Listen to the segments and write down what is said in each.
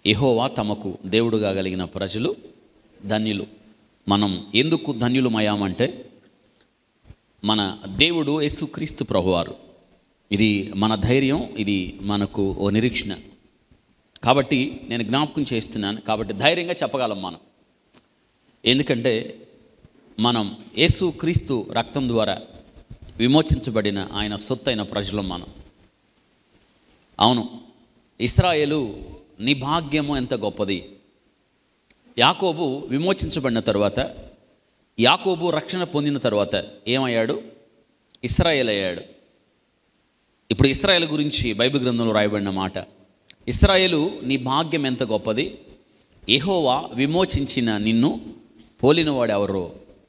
యెహోవా తమకు దేవుడుగా కలిగిన ప్రజలు ధన్యులు మనం ఎందుకు ధన్యులమయ్యామంటే మన దేవుడు యేసుక్రీస్తు ప్రభువారు ఇది మన ధైర్యం ఇది మనకు ఓ నిరీక్షణ కాబట్టి నేను జ్ఞాపకం చేస్తున్నాను కాబట్టి ధైర్యంగా చెప్పగలం మనం ఎందుకంటే మనం యేసు క్రీస్తు రక్తం ద్వారా విమోచించబడిన ఆయన సొత్తైన ప్రజలం మనం అవును ఇస్రాయేలు నీ భాగ్యము ఎంత గొప్పది యాకోబు విమోచించబడిన తరువాత యాకోబు రక్షణ పొందిన తరువాత ఏమయ్యాడు ఇస్రాయేల్ అయ్యాడు ఇప్పుడు ఇస్రాయేల్ గురించి బైబిల్ గ్రంథంలో రాయబడిన మాట ఇస్రాయేలు నీ భాగ్యం ఎంత గొప్పది యెహోవా విమోచించిన నిన్ను పోలినవాడు ఎవరు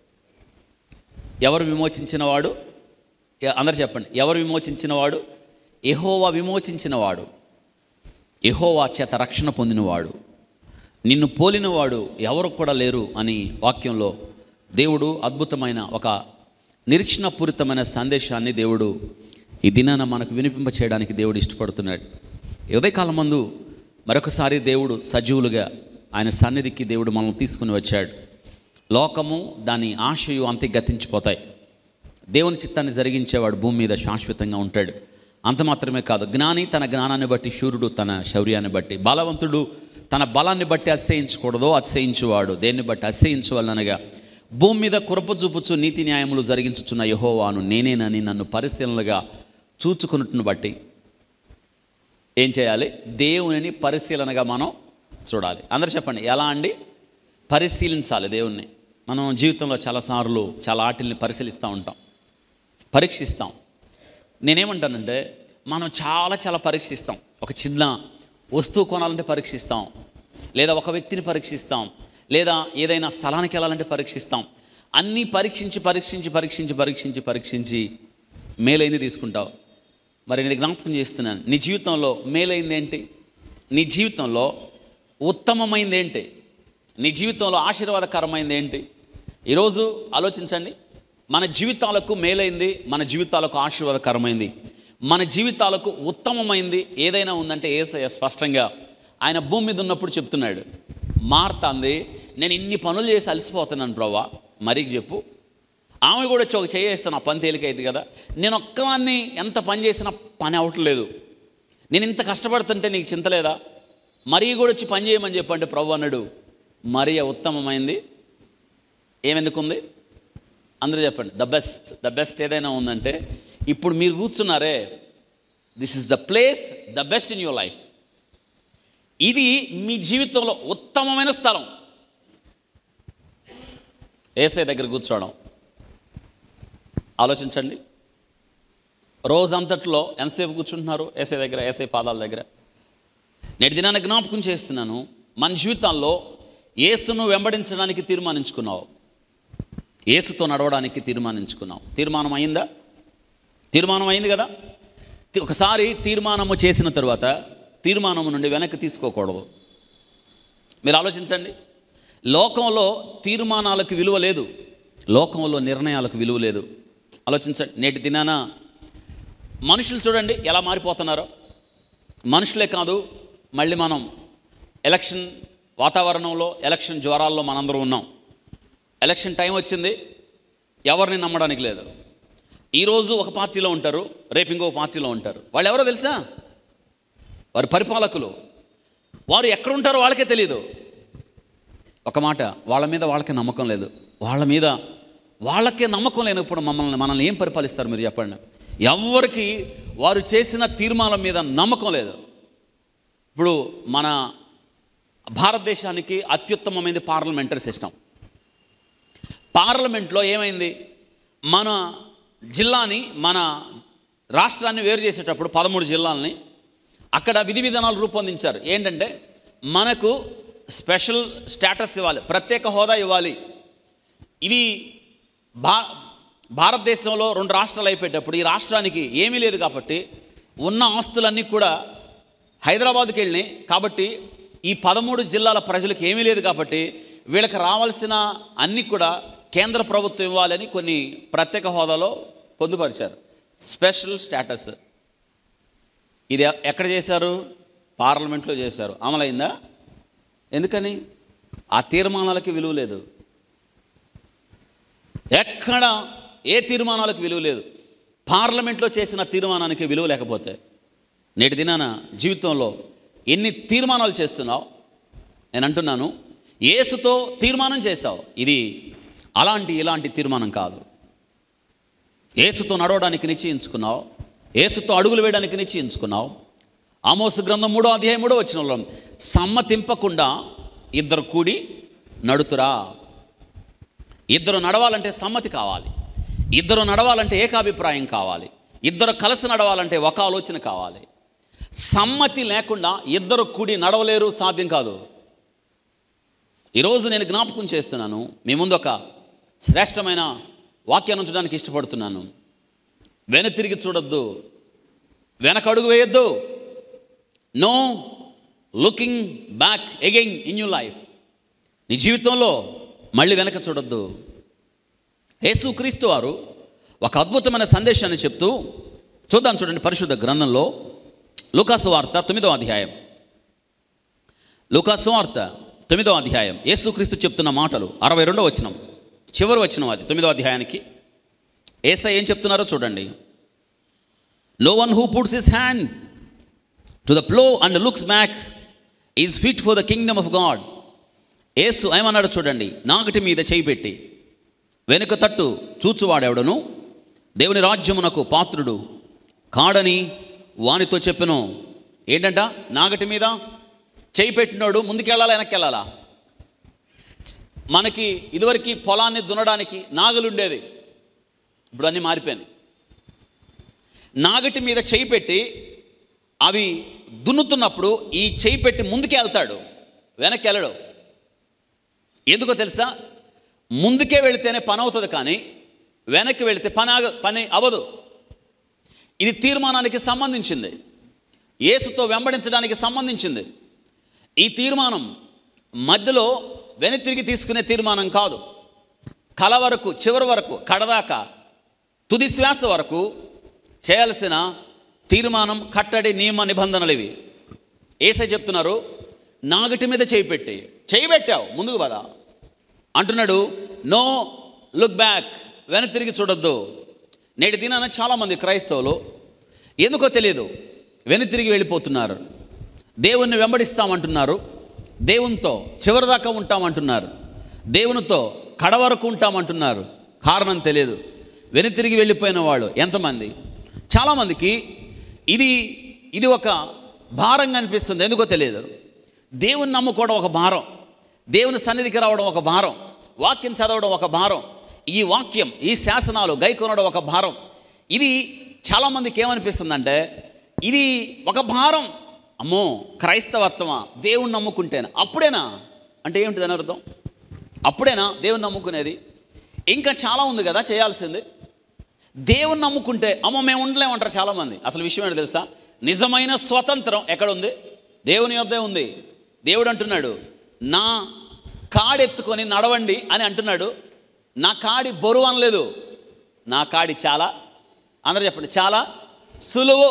ఎవరు విమోచించినవాడు ఎ- అందరు చెప్పండి ఎవరు విమోచించినవాడు యెహోవా విమోచించినవాడు యెహోవా చేత రక్షణ పొందినవాడు నిన్ను పోలినవాడు ఎవరు కూడా లేరు అని వాక్యంలో దేవుడు అద్భుతమైన ఒక నిరీక్షణపూరితమైన సందేశాన్ని దేవుడు ఈ దినాన మనకు వినిపింప చేయడానికి దేవుడు ఇష్టపడుతున్నాడు ఈ ఉదయకాలం మందు మరొకసారి దేవుడు సజీవులుగా ఆయన సన్నిధికి దేవుడు మనల్ని తీసుకుని వచ్చాడు లోకము దాని ఆశయు అంతే గతించిపోతాయి దేవుని చిత్తాన్ని జరిగించేవాడు భూమి మీద శాశ్వతంగా ఉంటాడు అంత మాత్రమే కాదు జ్ఞాని తన జ్ఞానాన్ని బట్టి శూరుడు తన శౌర్యాన్ని బట్టి బలవంతుడు తన బలాన్ని బట్టి అతిశయించకూడదు అతిశయించువాడు దేన్ని బట్టి అతిశయించవలనగా భూమి మీద కురపు చూపుచు నీతి న్యాయములు జరిగించుచున్న యహోవాను నేనేనని నన్ను పరిశీలనగా చూచుకున్నట్టును బట్టి ఏం చేయాలి దేవునిని పరిశీలనగా మనం చూడాలి అందరు చెప్పండి ఎలా అండి పరిశీలించాలి దేవుణ్ణి మనం జీవితంలో చాలాసార్లు చాలా ఆటల్ని పరిశీలిస్తూ ఉంటాం పరీక్షిస్తాం నేనేమంటానంటే మనం చాలా చాలా పరీక్షిస్తాం ఒక చిన్న వస్తువు కొనాలంటే పరీక్షిస్తాం లేదా ఒక వ్యక్తిని పరీక్షిస్తాం లేదా ఏదైనా స్థలానికి వెళ్ళాలంటే పరీక్షిస్తాం అన్నీ పరీక్షించి పరీక్షించి పరీక్షించి పరీక్షించి పరీక్షించి మేలైంది తీసుకుంటావు మరి నేను జ్ఞాపకం చేస్తున్నాను నీ జీవితంలో మేలైంది ఏంటి నీ జీవితంలో ఉత్తమమైంది ఏంటి నీ జీవితంలో ఆశీర్వాదకరమైంది ఏంటి ఈరోజు ఆలోచించండి మన జీవితాలకు మేలైంది మన జీవితాలకు ఆశీర్వాదకరమైంది మన జీవితాలకు ఉత్తమమైంది ఏదైనా ఉందంటే ఏసయ్య స్పష్టంగా ఆయన భూమి మీద ఉన్నప్పుడు చెప్తున్నాడు మారుతాంది నేను ఇన్ని పనులు చేసి అలసిపోతున్నాను ప్రభా మరీ చెప్పు ఆమె కూడా వచ్చి ఒక చేయేస్తాను ఆ పని తేలికైంది కదా నేను ఒక్కవాన్ని ఎంత పని చేసినా పని అవట్లేదు నేను ఇంత కష్టపడుతుంటే నీకు చింతలేదా మరీ కూడా వచ్చి పని చేయమని చెప్పండి ప్రభు అన్నాడు మరీ ఉత్తమమైంది ఏమెందుకుంది అందరూ చెప్పండి ద బెస్ట్ ద బెస్ట్ ఏదైనా ఉందంటే ఇప్పుడు మీరు కూర్చున్నారే this is the place the best in your life ఇది మీ జీవితంలో ఉత్తమమైన స్థలం ఏసై దగ్గర కూర్చోవడం ఆలోచించండి రోజంతట్లో ఎంతసేపు కూర్చుంటున్నారు ఏసై దగ్గర ఏసై పాదాల దగ్గర నేటి దినాన్ని జ్ఞాపకం చేస్తున్నాను మన జీవితాల్లో యేసును వెంబడించడానికి తీర్మానించుకున్నావు యేసుతో నడవడానికి తీర్మానించుకున్నావు తీర్మానం అయిందా తీర్మానం అయింది కదా తి- ఒకసారి తీర్మానము చేసిన తరువాత తీర్మానము నుండి వెనక్కి తీసుకోకూడదు మీరు ఆలోచించండి లోకంలో తీర్మానాలకు విలువ లేదు లోకంలో నిర్ణయాలకు విలువ లేదు ఆలోచించండి నేటి దినాన మనుషులు చూడండి ఎలా మారిపోతున్నారో మనుషులే కాదు మళ్ళీ మనం ఎలక్షన్ వాతావరణంలో ఎలక్షన్ జ్వరాల్లో మనందరం ఉన్నాం ఎలక్షన్ టైం వచ్చింది ఎవరిని నమ్మడానికి లేదు ఈరోజు ఒక పార్టీలో ఉంటారు రేపు ఇంకో పార్టీలో ఉంటారు వాళ్ళు ఎవరో తెలుసా వారి పరిపాలకులు వారు ఎక్కడ ఉంటారో వాళ్ళకే తెలియదు ఒక మాట వాళ్ళ మీద వాళ్ళకే నమ్మకం లేదు వాళ్ళ మీద వాళ్ళకే నమ్మకం లేనప్పుడు మమ్మల్ని మనల్ని ఏం పరిపాలిస్తారు మీరు చెప్పండి ఎవరికి వారు చేసిన తీర్మానం మీద నమ్మకం లేదు ఇప్పుడు మన భారతదేశానికి అత్యుత్తమమైనది పార్లమెంటరీ సిస్టమ్ పార్లమెంట్లో ఏమైంది మన జిల్లాని మన రాష్ట్రాన్ని వేరు చేసేటప్పుడు పదమూడు జిల్లాలని అక్కడ విధి విధానాలు రూపొందించారు ఏంటంటే మనకు స్పెషల్ స్టేటస్ ఇవ్వాలి ప్రత్యేక హోదా ఇవ్వాలి ఇది భా భారతదేశంలో రెండు రాష్ట్రాలు అయిపోయేటప్పుడు ఈ రాష్ట్రానికి ఏమీ లేదు కాబట్టి ఉన్న ఆస్తులన్నీ కూడా హైదరాబాద్కి వెళ్ళినాయి కాబట్టి ఈ పదమూడు జిల్లాల ప్రజలకు ఏమీ లేదు కాబట్టి వీళ్ళకి రావాల్సిన అన్నీ కూడా కేంద్ర ప్రభుత్వం ఇవ్వాలని కొన్ని ప్రత్యేక హోదాలో పొందుపరిచారు స్పెషల్ స్టేటస్ ఇది ఎ- ఎక్కడ చేశారు పార్లమెంట్లో చేశారు అమలైందా ఎందుకని ఆ తీర్మానాలకి విలువ లేదు ఎక్కడ ఏ తీర్మానాలకు విలువ లేదు పార్లమెంట్లో చేసిన తీర్మానానికి విలువ లేకపోతే నేటి దినాన జీవితంలో ఎన్ని తీర్మానాలు చేస్తున్నావు నేను అంటున్నాను ఏసుతో తీర్మానం చేశావు ఇది అలాంటి ఇలాంటి తీర్మానం కాదు ఏసుతో నడవడానికి నిశ్చయించుకున్నావు ఏసుతో అడుగులు వేయడానికి నిశ్చయించుకున్నావు ఆమోసు గ్రంథం మూడో అధ్యాయం మూడో వచ్చిన సమ్మతింపకుండా ఇద్దరు కూడి నడుతురా ఇద్దరు నడవాలంటే సమ్మతి కావాలి ఇద్దరు నడవాలంటే ఏకాభిప్రాయం కావాలి ఇద్దరు కలిసి నడవాలంటే ఒక ఆలోచన కావాలి సమ్మతి లేకుండా ఇద్దరు కూడి నడవలేరు సాధ్యం కాదు ఈరోజు నేను జ్ఞాపకం చేస్తున్నాను మీ ముందు ఒక శ్రేష్టమైన వాక్యాన్ని ఉంచడానికి ఇష్టపడుతున్నాను వెన తిరిగి చూడొద్దు వెనక అడుగు వేయొద్దు no looking back again in you life నీ జీవితంలో మళ్ళీ వెనక చూడొద్దు యేసుక్రీస్తు వారు ఒక అద్భుతమైన సందేశాన్ని చెప్తూ చూద్దాం చూడండి పరిశుద్ధ గ్రంథంలో లూకాసు వార్త తొమ్మిదో అధ్యాయం లూకాసు వార్త తొమ్మిదో అధ్యాయం యేసుక్రీస్తు చెప్తున్న మాటలు అరవై రెండో వచనం చివరి వచనం అది తొమ్మిదో అధ్యాయానికి ఏసై ఏం చెప్తున్నారో చూడండి no one who puts his hand to the plough and looks back is fit for the kingdom of God ఏసు ఏమన్నాడు చూడండి నాగటి మీద చేయి పెట్టి వెనుక తట్టు చూచువాడెవడను దేవుని రాజ్యమునకు పాత్రుడు కాడని వానితో చెప్పెను ఏంటంట నాగటి మీద చేయి పెట్టినోడు ముందుకెళ్ళాలా వెనక్కి వెళ్ళాలా మనకి ఇదివరకు పొలాన్ని దున్నడానికి నాగలు ఉండేది ఇప్పుడు అన్నీ మారిపోయాయి నాగటి మీద చేయి పెట్టి అవి దున్నుతున్నప్పుడు ఈ చేయి పెట్టి ముందుకు వెళ్తాడు వెనక్కి వెళ్ళడు ఎందుకో తెలుసా ముందుకే వెళితేనే పని అవుతుంది కానీ వెనక్కి వెళితే పని ఆగ పని అవ్వదు ఇది తీర్మానానికి సంబంధించింది యేసుతో వెంబడించడానికి సంబంధించింది ఈ తీర్మానం మధ్యలో వెన తిరిగి తీసుకునే తీర్మానం కాదు కల వరకు చివరి వరకు కడదాకా తుది శ్వాస వరకు చేయాల్సిన తీర్మానం కట్టడి నియమ నిబంధనలు ఇవి ఏసై చెప్తున్నారు నాగటి మీద చేయి పెట్టి చేయి పెట్టావు ముందుకు పదా అంటున్నాడు నో లుక్ బ్యాక్ వెన తిరిగి చూడొద్దు నేటి దినాన చాలామంది క్రైస్తవులు ఎందుకో తెలియదు వెను తిరిగి వెళ్ళిపోతున్నారు దేవుణ్ణి వెంబడిస్తామంటున్నారు దేవునితో చివరిదాకా ఉంటామంటున్నారు దేవునితో కడ వరకు ఉంటామంటున్నారు కారణం తెలియదు వెను తిరిగి వెళ్ళిపోయిన వాళ్ళు ఎంతమంది చాలామందికి ఇది ఇది ఒక భారంగా అనిపిస్తుంది ఎందుకో తెలియదు దేవుని నమ్ముకోవడం ఒక భారం దేవుని సన్నిధికి రావడం ఒక భారం వాక్యం చదవడం ఒక భారం ఈ వాక్యం ఈ శాసనాలు గైకొనడం ఒక భారం ఇది చాలామందికి ఏమనిపిస్తుందంటే ఇది ఒక భారం అమ్మో క్రైస్తవత్వమా దేవుణ్ణి నమ్ముకుంటేనా అప్పుడేనా అంటే ఏమిటి దాని అర్థం అప్పుడేనా దేవుణ్ణి నమ్ముకునేది ఇంకా చాలా ఉంది కదా చేయాల్సింది దేవుణ్ణి నమ్ముకుంటే అమ్మో మేము ఉండలేమంటారు చాలామంది అసలు విషయం ఏంటో తెలుసా నిజమైన స్వతంత్రం ఎక్కడ ఉంది దేవుని యొద్దే ఉంది దేవుడు అంటున్నాడు నా కాడెత్తుకొని నడవండి అని అంటున్నాడు నా కాడి బరువు అనలేదు నా కాడి చాలా అందరూ చెప్పండి చాలా సులువు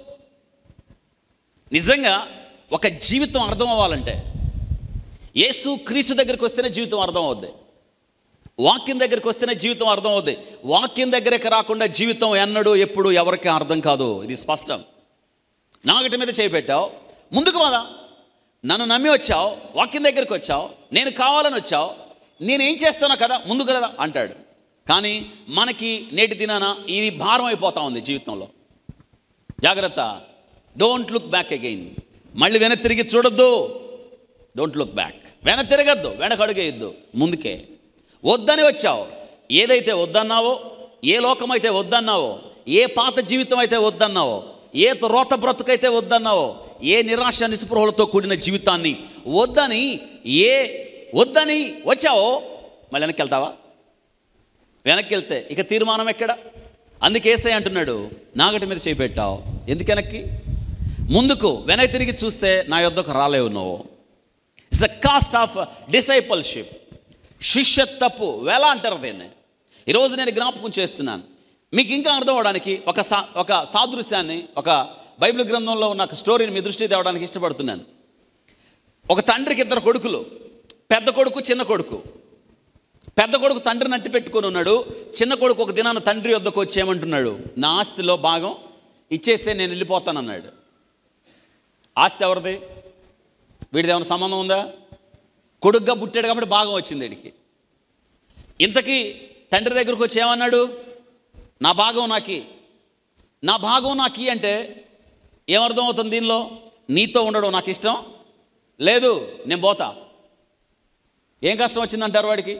నిజంగా ఒక జీవితం అర్థం అవ్వాలంటే యేసు క్రీస్తు దగ్గరికి వస్తేనే జీవితం అర్థం అవుద్ది వాక్యం దగ్గరికి వస్తేనే జీవితం అర్థం అవుద్ది వాక్యం దగ్గరికి రాకుండా జీవితం ఎన్నడూ ఎప్పుడు ఎవరికి అర్థం కాదు ఇది స్పష్టం నాగటి మీద చేపెట్టావు ముందుకు పదా నన్ను నమ్మి వచ్చావు వాక్యం దగ్గరికి వచ్చావు నేను కావాలని వచ్చావు నేనేం చేస్తానో కదా ముందుకు కదా అంటాడు కానీ మనకి నేటి దినాన ఇది భారం అయిపోతా ఉంది జీవితంలో జాగ్రత్త డోంట్ లుక్ బ్యాక్ అగైన్ మళ్ళీ వెన తిరిగి చూడొద్దు డోంట్ లుక్ బ్యాక్ వెన తిరగద్దు వెనక అడుగేయద్దు ముందుకే వద్దని వచ్చావు ఏదైతే వద్దన్నావో ఏ లోకమైతే వద్దన్నావో ఏ పాత జీవితం అయితే వద్దన్నావో ఏ రోత బ్రతుకైతే వద్దన్నావో ఏ నిరాశ నిస్పృహలతో కూడిన జీవితాన్ని వద్దని ఏ వద్దని వచ్చావో మళ్ళీ వెనక్కి వెళ్తావా వెనక్కి వెళ్తే ఇక తీర్మానం ఎక్కడ అందుకే ఏసై అంటున్నాడు నాగటి మీద చేయి పెట్టావు ఎందుకు వెనక్కి ముందుకు వెనక్కి తిరిగి చూస్తే నా యొద్దకు రాలేవు నువ్వు it's the cost of discipleship శిష్యత్వపు వేళ అంటారు దీన్ని ఈరోజు నేను జ్ఞాపకం చేస్తున్నాను మీకు ఇంకా అర్థం అవడానికి ఒక సా ఒక సాదృశ్యాన్ని ఒక బైబిల్ గ్రంథంలో ఉన్న ఒక స్టోరీని మీ దృష్టి తేవడానికి ఇష్టపడుతున్నాను ఒక తండ్రికి ఇద్దరు కొడుకులు పెద్ద కొడుకు చిన్న కొడుకు పెద్ద కొడుకు తండ్రిని అట్టి పెట్టుకొని ఉన్నాడు చిన్న కొడుకు ఒక దినాన తండ్రి వద్దకు వచ్చేయమంటున్నాడు నా ఆస్తిలో భాగం ఇచ్చేస్తే నేను వెళ్ళిపోతానన్నాడు ఆస్తి ఎవరిది వీడిది ఏమైనా సంబంధం ఉందా కొడుగ్గా పుట్టాడు కాబట్టి భాగం వచ్చింది వీడికి ఇంతకీ తండ్రి దగ్గరకు వచ్చి ఏమన్నాడు నా భాగం నాకి నా భాగం నాకి అంటే ఏమర్థం అవుతుంది దీనిలో నీతో ఉండడం నాకు ఇష్టం లేదు నేను పోతా ఏం కష్టం వచ్చిందంటారు వాడికి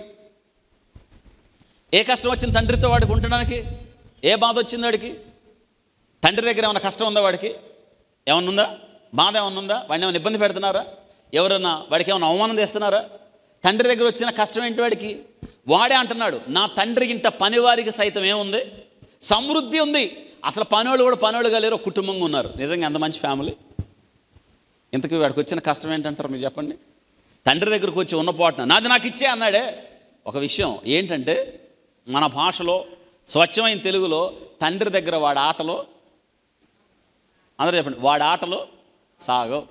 ఏ కష్టం వచ్చింది తండ్రితో వాడికి ఉండడానికి ఏ బాధ వచ్చింది వాడికి తండ్రి దగ్గర ఏమైనా కష్టం ఉందా వాడికి ఏమన్నా ఉందా బాధ ఏమన్నా ఉందా వాడిని ఏమైనా ఇబ్బంది పెడుతున్నారా ఎవరన్నా వాడికి ఏమైనా అవమానం చేస్తున్నారా తండ్రి దగ్గర వచ్చిన కష్టం ఏంటి వాడికి వాడే అంటున్నాడు నా తండ్రి ఇంట పనివారికి సైతం ఏముంది సమృద్ధి ఉంది అసలు పనోళ్ళు కూడా పనోళ్ళుగా లేరు ఒక కుటుంబంగా ఉన్నారు నిజంగా ఎంత మంచి ఫ్యామిలీ ఇంతకీ వాడికి వచ్చిన కష్టం ఏంటంటారు మీరు చెప్పండి తండ్రి దగ్గరకు వచ్చి ఉన్న పోటున నాది నాకు ఇచ్చే అన్నాడే ఒక విషయం ఏంటంటే మన భాషలో స్వచ్ఛమైన తెలుగులో తండ్రి దగ్గర వాడి ఆటలో అందరూ చెప్పండి వాడి ఆటలో సాగవు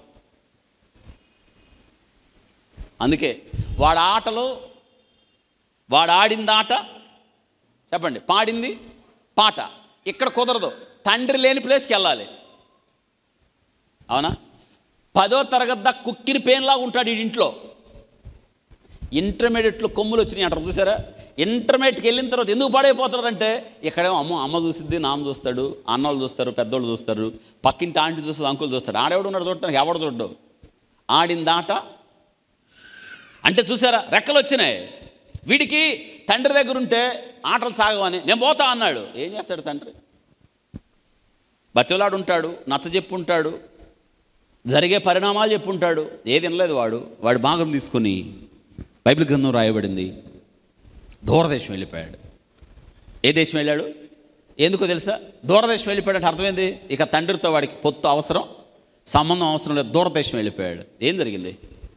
అందుకే వాడి ఆటలో వాడు ఆడింది ఆట చెప్పండి పాడింది పాట ఇక్కడ కుదరదు తండ్రి లేని ప్లేస్కి వెళ్ళాలి అవునా పదో తరగతి దాకా కుక్కిరి పేన్లాగా ఉంటాడు ఈ ఇంట్లో ఇంటర్మీడియట్లో కొమ్ములు వచ్చినాయి అంటారు చూసారా ఇంటర్మీడియట్కి వెళ్ళిన తర్వాత ఎందుకు పాడైపోతారంటే ఇక్కడేమో అమ్మ అమ్మ చూసిద్ది నాన్న చూస్తాడు అన్నలు చూస్తారు పెద్దోళ్ళు చూస్తారు పక్కింటి ఆంటీ చూస్తుంది అంకులు చూస్తాడు ఆడెవడు ఉన్నాడు చూడటానికి ఎవడు చూడ్డు ఆడిందాట అంటే చూసారా రెక్కలు వచ్చినాయి వీడికి తండ్రి దగ్గర ఉంటే ఆటలు సాగవని నేను పోతా అన్నాడు ఏం చేస్తాడు తండ్రి బతిలాడు ఉంటాడు నచ్చ చెప్పుంటాడు జరిగే పరిణామాలు చెప్పుంటాడు ఏది వినలేదు వాడు వాడు భాగం తీసుకొని బైబిల్ గ్రంథం రాయబడింది దూరదేశం వెళ్ళిపోయాడు ఏ దేశం వెళ్ళాడు ఎందుకో తెలుసా దూరదేశం వెళ్ళిపోయాడంటే అర్థమైంది ఇక తండ్రితో వాడికి పొత్తు అవసరం సంబంధం అవసరం లేదు దూరదేశం వెళ్ళిపోయాడు ఏం జరిగింది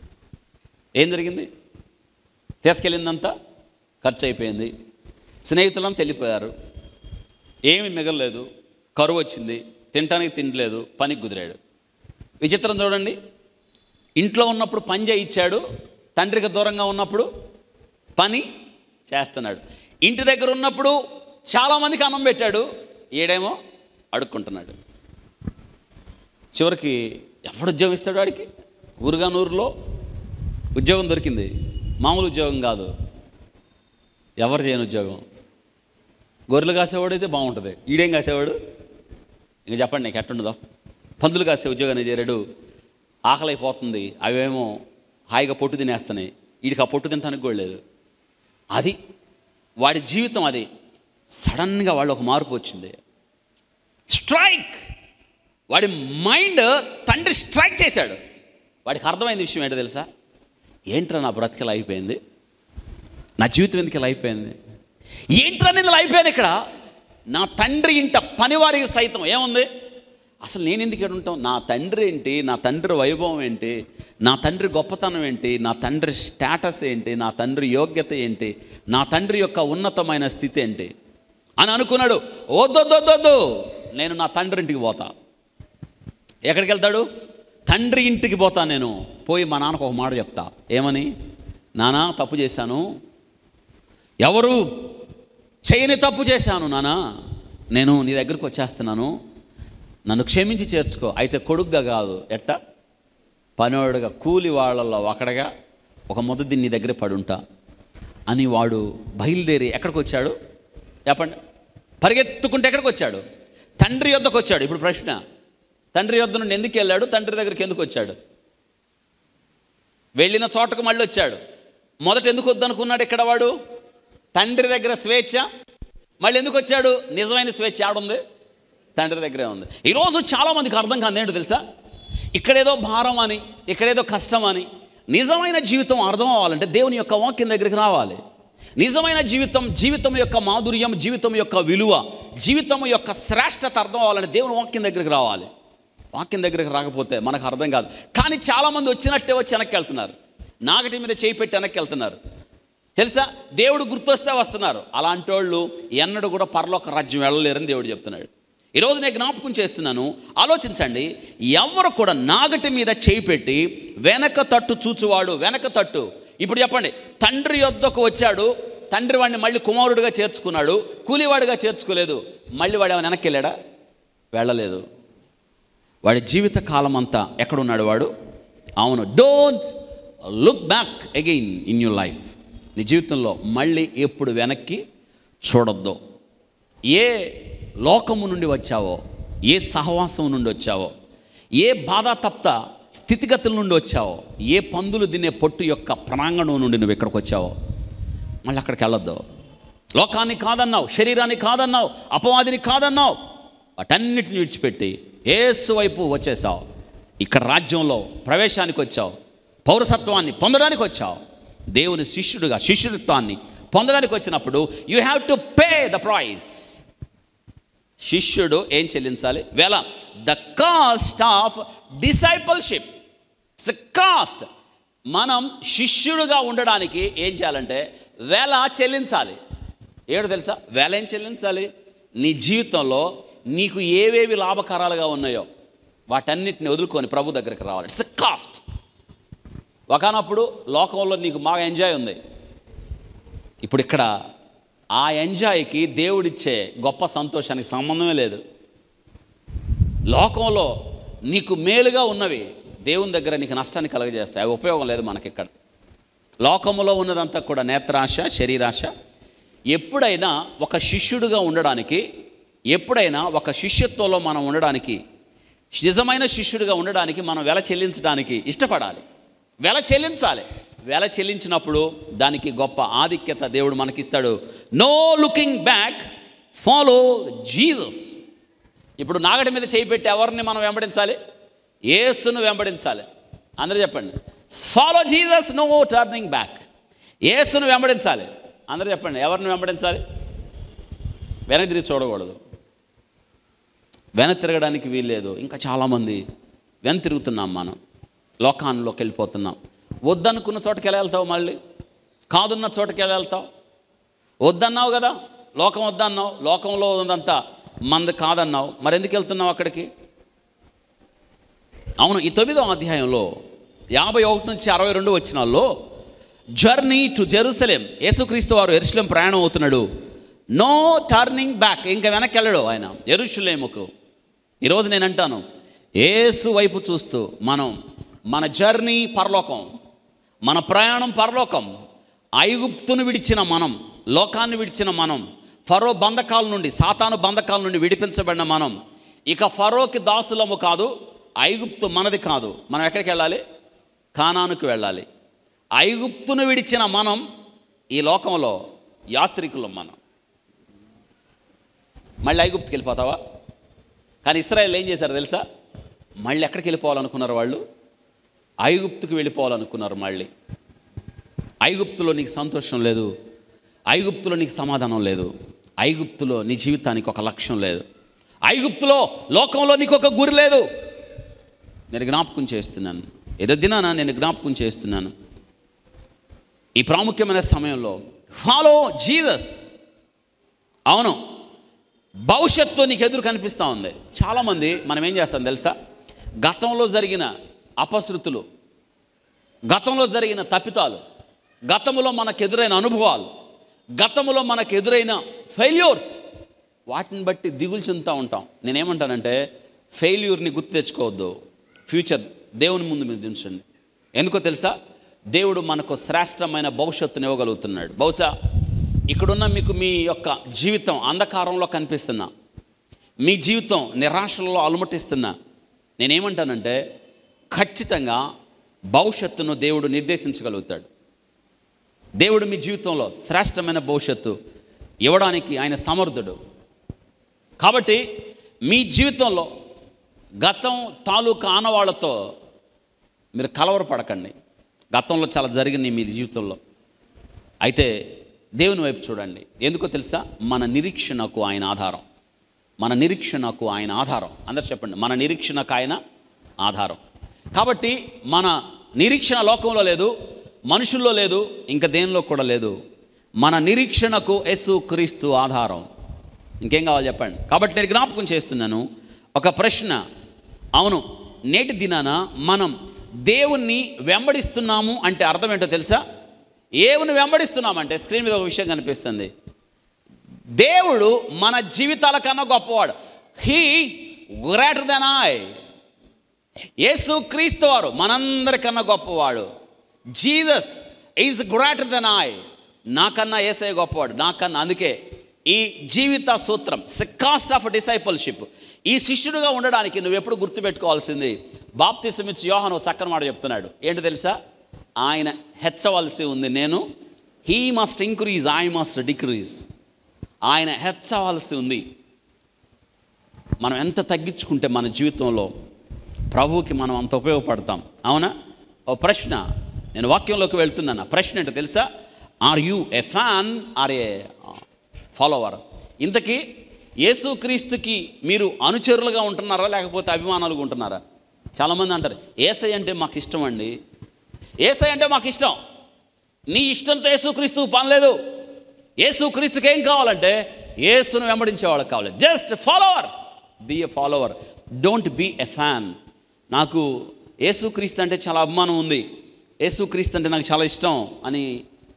ఏం జరిగింది తీసుకెళ్ళిందంతా ఖర్చు అయిపోయింది స్నేహితులంతా వెళ్ళిపోయారు ఏమీ మిగలలేదు కరువు వచ్చింది తినటానికి తినలేదు పనికి కుదిరాడు విచిత్రం చూడండి ఇంట్లో ఉన్నప్పుడు పని చేయించాడు తండ్రికి దూరంగా ఉన్నప్పుడు పని చేస్తున్నాడు ఇంటి దగ్గర ఉన్నప్పుడు చాలామందికి అన్నం పెట్టాడు ఈడేమో అడుక్కుంటున్నాడు చివరికి ఎవడు ఉద్యోగం ఇస్తాడు వాడికి ఊరుగా నూరులో ఉద్యోగం దొరికింది మామూలు ఉద్యోగం కాదు ఎవరు చేయని ఉద్యోగం గొర్రెలు కాసేవాడు అయితే బాగుంటుంది ఈడేం కాసేవాడు ఇంక చెప్పండి నీకు ఎట్టుండదో పందులు కాసే ఉద్యోగాన్ని చేరాడు ఆకలి అయిపోతుంది అవేమో హాయిగా పొట్టు తినేస్తున్నాయి వీడికి ఆ పొట్టు తినడానికి కూడా లేదు అది వాడి జీవితం అది సడన్గా వాళ్ళు ఒక మార్పు వచ్చింది స్ట్రైక్ వాడి మైండ్ తండ్రి స్ట్రైక్ చేశాడు వాడికి అర్థమైంది విషయం ఏంటో తెలుసా ఏంట్రా నా బ్రతికలు అయిపోయింది నా జీవితం ఎందుకు ఇలా అయిపోయింది ఏంట్రా నేను ఇలా అయిపోయాను ఇక్కడ నా తండ్రి ఇంట పనివారికి సైతం ఏముంది అసలు నేను ఎందుకు ఇక్కడ ఉంటాం నా తండ్రి ఏంటి నా తండ్రి వైభవం ఏంటి నా తండ్రి గొప్పతనం ఏంటి నా తండ్రి స్టేటస్ ఏంటి నా తండ్రి యోగ్యత ఏంటి నా తండ్రి యొక్క ఉన్నతమైన స్థితి ఏంటి అని అనుకున్నాడు వద్దొద్దొద్దొద్దు నేను నా తండ్రి ఇంటికి పోతా ఎక్కడికి వెళ్తాడు తండ్రి ఇంటికి పోతా నేను పోయి మా నాన్నకు ఒక మాట చెప్తా ఏమని నానా తప్పు చేశాను ఎవరు చేయని తప్పు చేశాను నానా నేను నీ దగ్గరికి వచ్చేస్తున్నాను నన్ను క్షమించి చేర్చుకో అయితే కొడుగ్గా కాదు ఎట్ట పనివాడుగా కూలి వాళ్ళల్లో ఒకడగా ఒక మొదటి నీ దగ్గర పడుంటా అని వాడు బయలుదేరి ఎక్కడికి వచ్చాడు చెప్పండి పరిగెత్తుకుంటే ఎక్కడికి వచ్చాడు తండ్రి యొద్దకు వచ్చాడు ఇప్పుడు ప్రశ్న తండ్రి యొద్ద నుండి ఎందుకు వెళ్ళాడు తండ్రి దగ్గరికి ఎందుకు వచ్చాడు వెళ్ళిన చోటకు మళ్ళీ వచ్చాడు మొదట ఎందుకు వద్దనుకున్నాడు ఇక్కడ వాడు తండ్రి దగ్గర స్వేచ్ఛ మళ్ళీ ఎందుకు వచ్చాడు నిజమైన స్వేచ్ఛ ఆడుంది తండ్రి దగ్గరే ఉంది ఈరోజు చాలామందికి అర్థం కాదు ఏంటో తెలుసా ఇక్కడేదో భారం అని ఇక్కడేదో కష్టం అని నిజమైన జీవితం అర్థం అవ్వాలంటే దేవుని యొక్క వాక్యం దగ్గరికి రావాలి నిజమైన జీవితం జీవితం యొక్క మాధుర్యం జీవితం యొక్క విలువ జీవితం యొక్క శ్రేష్టత అర్థం అవ్వాలంటే దేవుని వాక్యం దగ్గరికి రావాలి వాక్యం దగ్గరికి రాకపోతే మనకు అర్థం కాదు కానీ చాలామంది వచ్చినట్టే వచ్చి వెనక్కి వెళ్తున్నారు నాగటి మీద చేయి పెట్టి వెనక్కి వెళ్తున్నారు తెలుసా దేవుడు గుర్తొస్తే వస్తున్నారు అలాంటి వాళ్ళు ఎన్నడూ కూడా పరలోక రాజ్యం వెళ్ళలేరని దేవుడు చెప్తున్నాడు ఈరోజు నేను జ్ఞాపకం చేస్తున్నాను ఆలోచించండి ఎవరు కూడా నాగటి మీద చేయి పెట్టి వెనక తట్టు చూచువాడు వెనక తట్టు ఇప్పుడు చెప్పండి తండ్రి యొద్దకు వచ్చాడు తండ్రి వాడిని మళ్ళీ కుమారుడిగా చేర్చుకున్నాడు కూలివాడిగా చేర్చుకోలేదు మళ్ళీ వాడు ఏమైనా వెనక్కి వెళ్ళాడా వెళ్ళలేదు వాడి జీవిత కాలం అంతా ఎక్కడున్నాడు వాడు అవును don't look back again in your life నీ జీవితంలో మళ్ళీ ఎప్పుడు వెనక్కి చూడొద్దు ఏ లోకము నుండి వచ్చావో ఏ సహవాసం నుండి వచ్చావో ఏ బాధాతప్త స్థితిగతుల నుండి వచ్చావో ఏ పందులు తినే పొట్టు యొక్క ప్రాంగణం నుండి నువ్వు ఇక్కడికి వచ్చావో మళ్ళీ అక్కడికి వెళ్ళొద్దు లోకాన్ని కాదన్నావు శరీరాన్ని కాదన్నావు అపవాదిని కాదన్నావు వాటన్నిటిని విడిచిపెట్టి ఏసు వైపు వచ్చేసావు ఇక్కడ రాజ్యంలో ప్రవేశానికి వచ్చావు పౌరసత్వాన్ని పొందడానికి వచ్చావు దేవుని శిష్యుడిగా శిష్యుడిత్వాన్ని పొందడానికి వచ్చినప్పుడు you have to pay the price శిష్యుడు ఏం చెల్లించాలి వెల the cost of discipleship it's cost మనం శిష్యుడుగా ఉండడానికి ఏం చేయాలంటే వెల చెల్లించాలి ఏడు తెలుసా వెల ఏం చెల్లించాలి నీ జీవితంలో నీకు ఏవేవి లాభకరాలుగా ఉన్నాయో వాటన్నిటిని వదులుకొని ప్రభు దగ్గరికి రావాలి ఇట్స్ కాస్ట్ ఒకనప్పుడు లోకంలో నీకు బాగా ఎంజాయ్ ఉంది ఇప్పుడు ఇక్కడ ఆ ఎంజాయ్కి దేవుడిచ్చే గొప్ప సంతోషానికి సంబంధమే లేదు లోకంలో నీకు మేలుగా ఉన్నవి దేవుని దగ్గర నీకు నష్టాన్ని కలగజేస్తాయి అవి ఉపయోగం లేదు మనకి ఇక్కడ లోకములో ఉన్నదంతా కూడా నేత్రాశ శరీరాశ ఎప్పుడైనా ఒక శిష్యుడిగా ఉండడానికి ఎప్పుడైనా ఒక శిష్యత్వంలో మనం ఉండడానికి నిజమైన శిష్యుడిగా ఉండడానికి మనం వెల చెల్లించడానికి ఇష్టపడాలి వెల చెల్లించాలి వెల చెల్లించినప్పుడు దానికి గొప్ప ఆధిక్యత దేవుడు మనకిస్తాడు no looking back follow Jesus ఇప్పుడు నాగడి మీద చేయి పెట్టి ఎవరిని మనం వెంబడించాలి ఏసును వెంబడించాలి అందరూ చెప్పండి follow Jesus no turning back ఏసును వెంబడించాలి అందరూ చెప్పండి ఎవరిని వెంబడించాలి వెనక్కి తిరిగి చూడకూడదు వెన తిరగడానికి వీల్లేదు ఇంకా చాలామంది వెన తిరుగుతున్నాం మనం లోకాన్లోకి వెళ్ళిపోతున్నాం వద్దనుకున్న చోటకి ఎలా వెళ్తావు మళ్ళీ కాదున్న చోటకి ఎలా వెళ్తావు వద్దన్నావు కదా లోకం వద్దన్నావు లోకంలో ఉన్నదంతా మంది కాదన్నావు మరి ఎందుకు వెళ్తున్నావు అక్కడికి అవును ఈ తొమ్మిదో అధ్యాయంలో యాభై ఒకటి నుంచి అరవై రెండు వచ్చినాల్లో జర్నీ టు జెరూసలేం యేసుక్రీస్తు వారు ఎరుసలేం ప్రయాణం అవుతున్నాడు నో టర్నింగ్ బ్యాక్ ఇంకా వెనక్కి వెళ్ళడు ఆయన ఎరుషులేముకు ఈరోజు నేను అంటాను ఏసు వైపు చూస్తూ మనం మన జర్నీ పరలోకం మన ప్రయాణం పరలోకం ఐగుప్తును విడిచిన మనం లోకాన్ని విడిచిన మనం ఫరో బంధకాల నుండి సాతాను బంధకాల నుండి విడిపించబడిన మనం ఇక ఫరోకి దాసులము కాదు ఐగుప్తు మనది కాదు మనం ఎక్కడికి వెళ్ళాలి కానానుకు వెళ్ళాలి ఐగుప్తును విడిచిన మనం ఈ లోకంలో యాత్రికులం మనం మళ్ళీ ఐగుప్తుకి వెళ్ళిపోతావా కానీ ఇస్రాయల్ ఏం చేశారు తెలుసా మళ్ళీ ఎక్కడికి వెళ్ళిపోవాలనుకున్నారు వాళ్ళు ఐగుప్తుకు వెళ్ళిపోవాలనుకున్నారు మళ్ళీ ఐగుప్తులో నీకు సంతోషం లేదు ఐగుప్తులో నీకు సమాధానం లేదు ఐగుప్తులో నీ జీవితానికి ఒక లక్ష్యం లేదు ఐగుప్తులో లోకంలో నీకు ఒక గురి లేదు నేను జ్ఞాపకం చేస్తున్నాను ఏదో దినాన నేను జ్ఞాపకం చేస్తున్నాను ఈ ప్రాముఖ్యమైన సమయంలో ఫాలో జీసస్ అవును భవిష్యత్తు నీకు ఎదురు కనిపిస్తూ ఉంది చాలామంది మనం ఏం చేస్తాం తెలుసా గతంలో జరిగిన అపశృతులు గతంలో జరిగిన తప్పితాలు గతంలో మనకు ఎదురైన అనుభవాలు గతంలో మనకు ఎదురైన ఫెయిల్యూర్స్ వాటిని బట్టి దిగులు చెందుతూ ఉంటాం నేనేమంటానంటే ఫెయిల్యూర్ని గుర్తు తెచ్చుకోవద్దు ఫ్యూచర్ దేవుని ముందు మీద ఉంచండి ఎందుకో తెలుసా దేవుడు మనకు శ్రేష్టమైన భవిష్యత్తుని ఇవ్వగలుగుతున్నాడు బహుశా ఇక్కడున్న మీకు మీ యొక్క జీవితం అంధకారంలో కనిపిస్తున్నా మీ జీవితం నిరాశలో అలుమటిస్తున్నా నేనేమంటానంటే ఖచ్చితంగా భవిష్యత్తును దేవుడు నిర్దేశించగలుగుతాడు దేవుడు మీ జీవితంలో శ్రేష్టమైన భవిష్యత్తు ఇవ్వడానికి ఆయన సమర్థుడు కాబట్టి మీ జీవితంలో గతం తాలూకా ఆనవాళ్లతో మీరు కలవరపడకండి గతంలో చాలా జరిగినాయి మీ జీవితంలో అయితే దేవుని వైపు చూడండి ఎందుకో తెలుసా మన నిరీక్షణకు ఆయన ఆధారం మన నిరీక్షణకు ఆయన ఆధారం అందరు చెప్పండి మన నిరీక్షణకు ఆయన ఆధారం కాబట్టి మన నిరీక్షణ లోకంలో లేదు మనుషుల్లో లేదు ఇంకా దేనిలో కూడా లేదు మన నిరీక్షణకు యేసు క్రీస్తు ఆధారం ఇంకేం కావాలి చెప్పండి కాబట్టి నేను జ్ఞాపకం చేస్తున్నాను ఒక ప్రశ్న అవును నేటి దినాన మనం దేవుణ్ణి వెంబడిస్తున్నాము అంటే అర్థం ఏంటో తెలుసా ఏవుని వెంబడిస్తున్నామంటే స్క్రీన్ మీద ఒక విషయం కనిపిస్తుంది దేవుడు మన జీవితాల కన్నా గొప్పవాడు హీ గ్రేటర్ దెన్ ఐ యేసు క్రీస్తు వారు మనందరికన్నా గొప్పవాడు Jesus is greater than I నాకన్నా ఏసై గొప్పవాడు నాకన్నా అందుకే ఈ జీవిత సూత్రం కాస్ట్ ఆఫ్ డిసైపుల్షిప్ ఈ శిష్యుడుగా ఉండడానికి నువ్వు ఎప్పుడు గుర్తుపెట్టుకోవాల్సింది బాప్తిసమిచ్చి యోహన్ చక్కని మాట చెప్తున్నాడు ఏంటి తెలుసా ఆయన హెచ్చవలసి ఉంది నేను he must increase I must decrease ఆయన హెచ్చవలసి ఉంది మనం ఎంత తగ్గించుకుంటే మన జీవితంలో ప్రభువుకి మనం అంత ఉపయోగపడతాం అవునా ఓ ప్రశ్న నేను వాక్యంలోకి వెళ్తున్నాను ఆ ప్రశ్న ఏంటో తెలుసా are you a fan or a follower ఇంతకీ యేసుక్రీస్తుకి మీరు అనుచరులుగా ఉంటున్నారా లేకపోతే అభిమానాలుగా ఉంటున్నారా చాలామంది అంటారు ఏసై అంటే మాకు ఇష్టం అండి ఏసై అంటే మాకు ఇష్టం నీ ఇష్టంతో యేసుక్రీస్తుకు పని లేదు యేసుక్రీస్తుకి ఏం కావాలంటే యేసును వెంబడించే వాళ్ళకి కావాలి just follower be a follower don't be a fan నాకు యేసుక్రీస్తు అంటే చాలా అభిమానం ఉంది యేసుక్రీస్తు అంటే నాకు చాలా ఇష్టం అని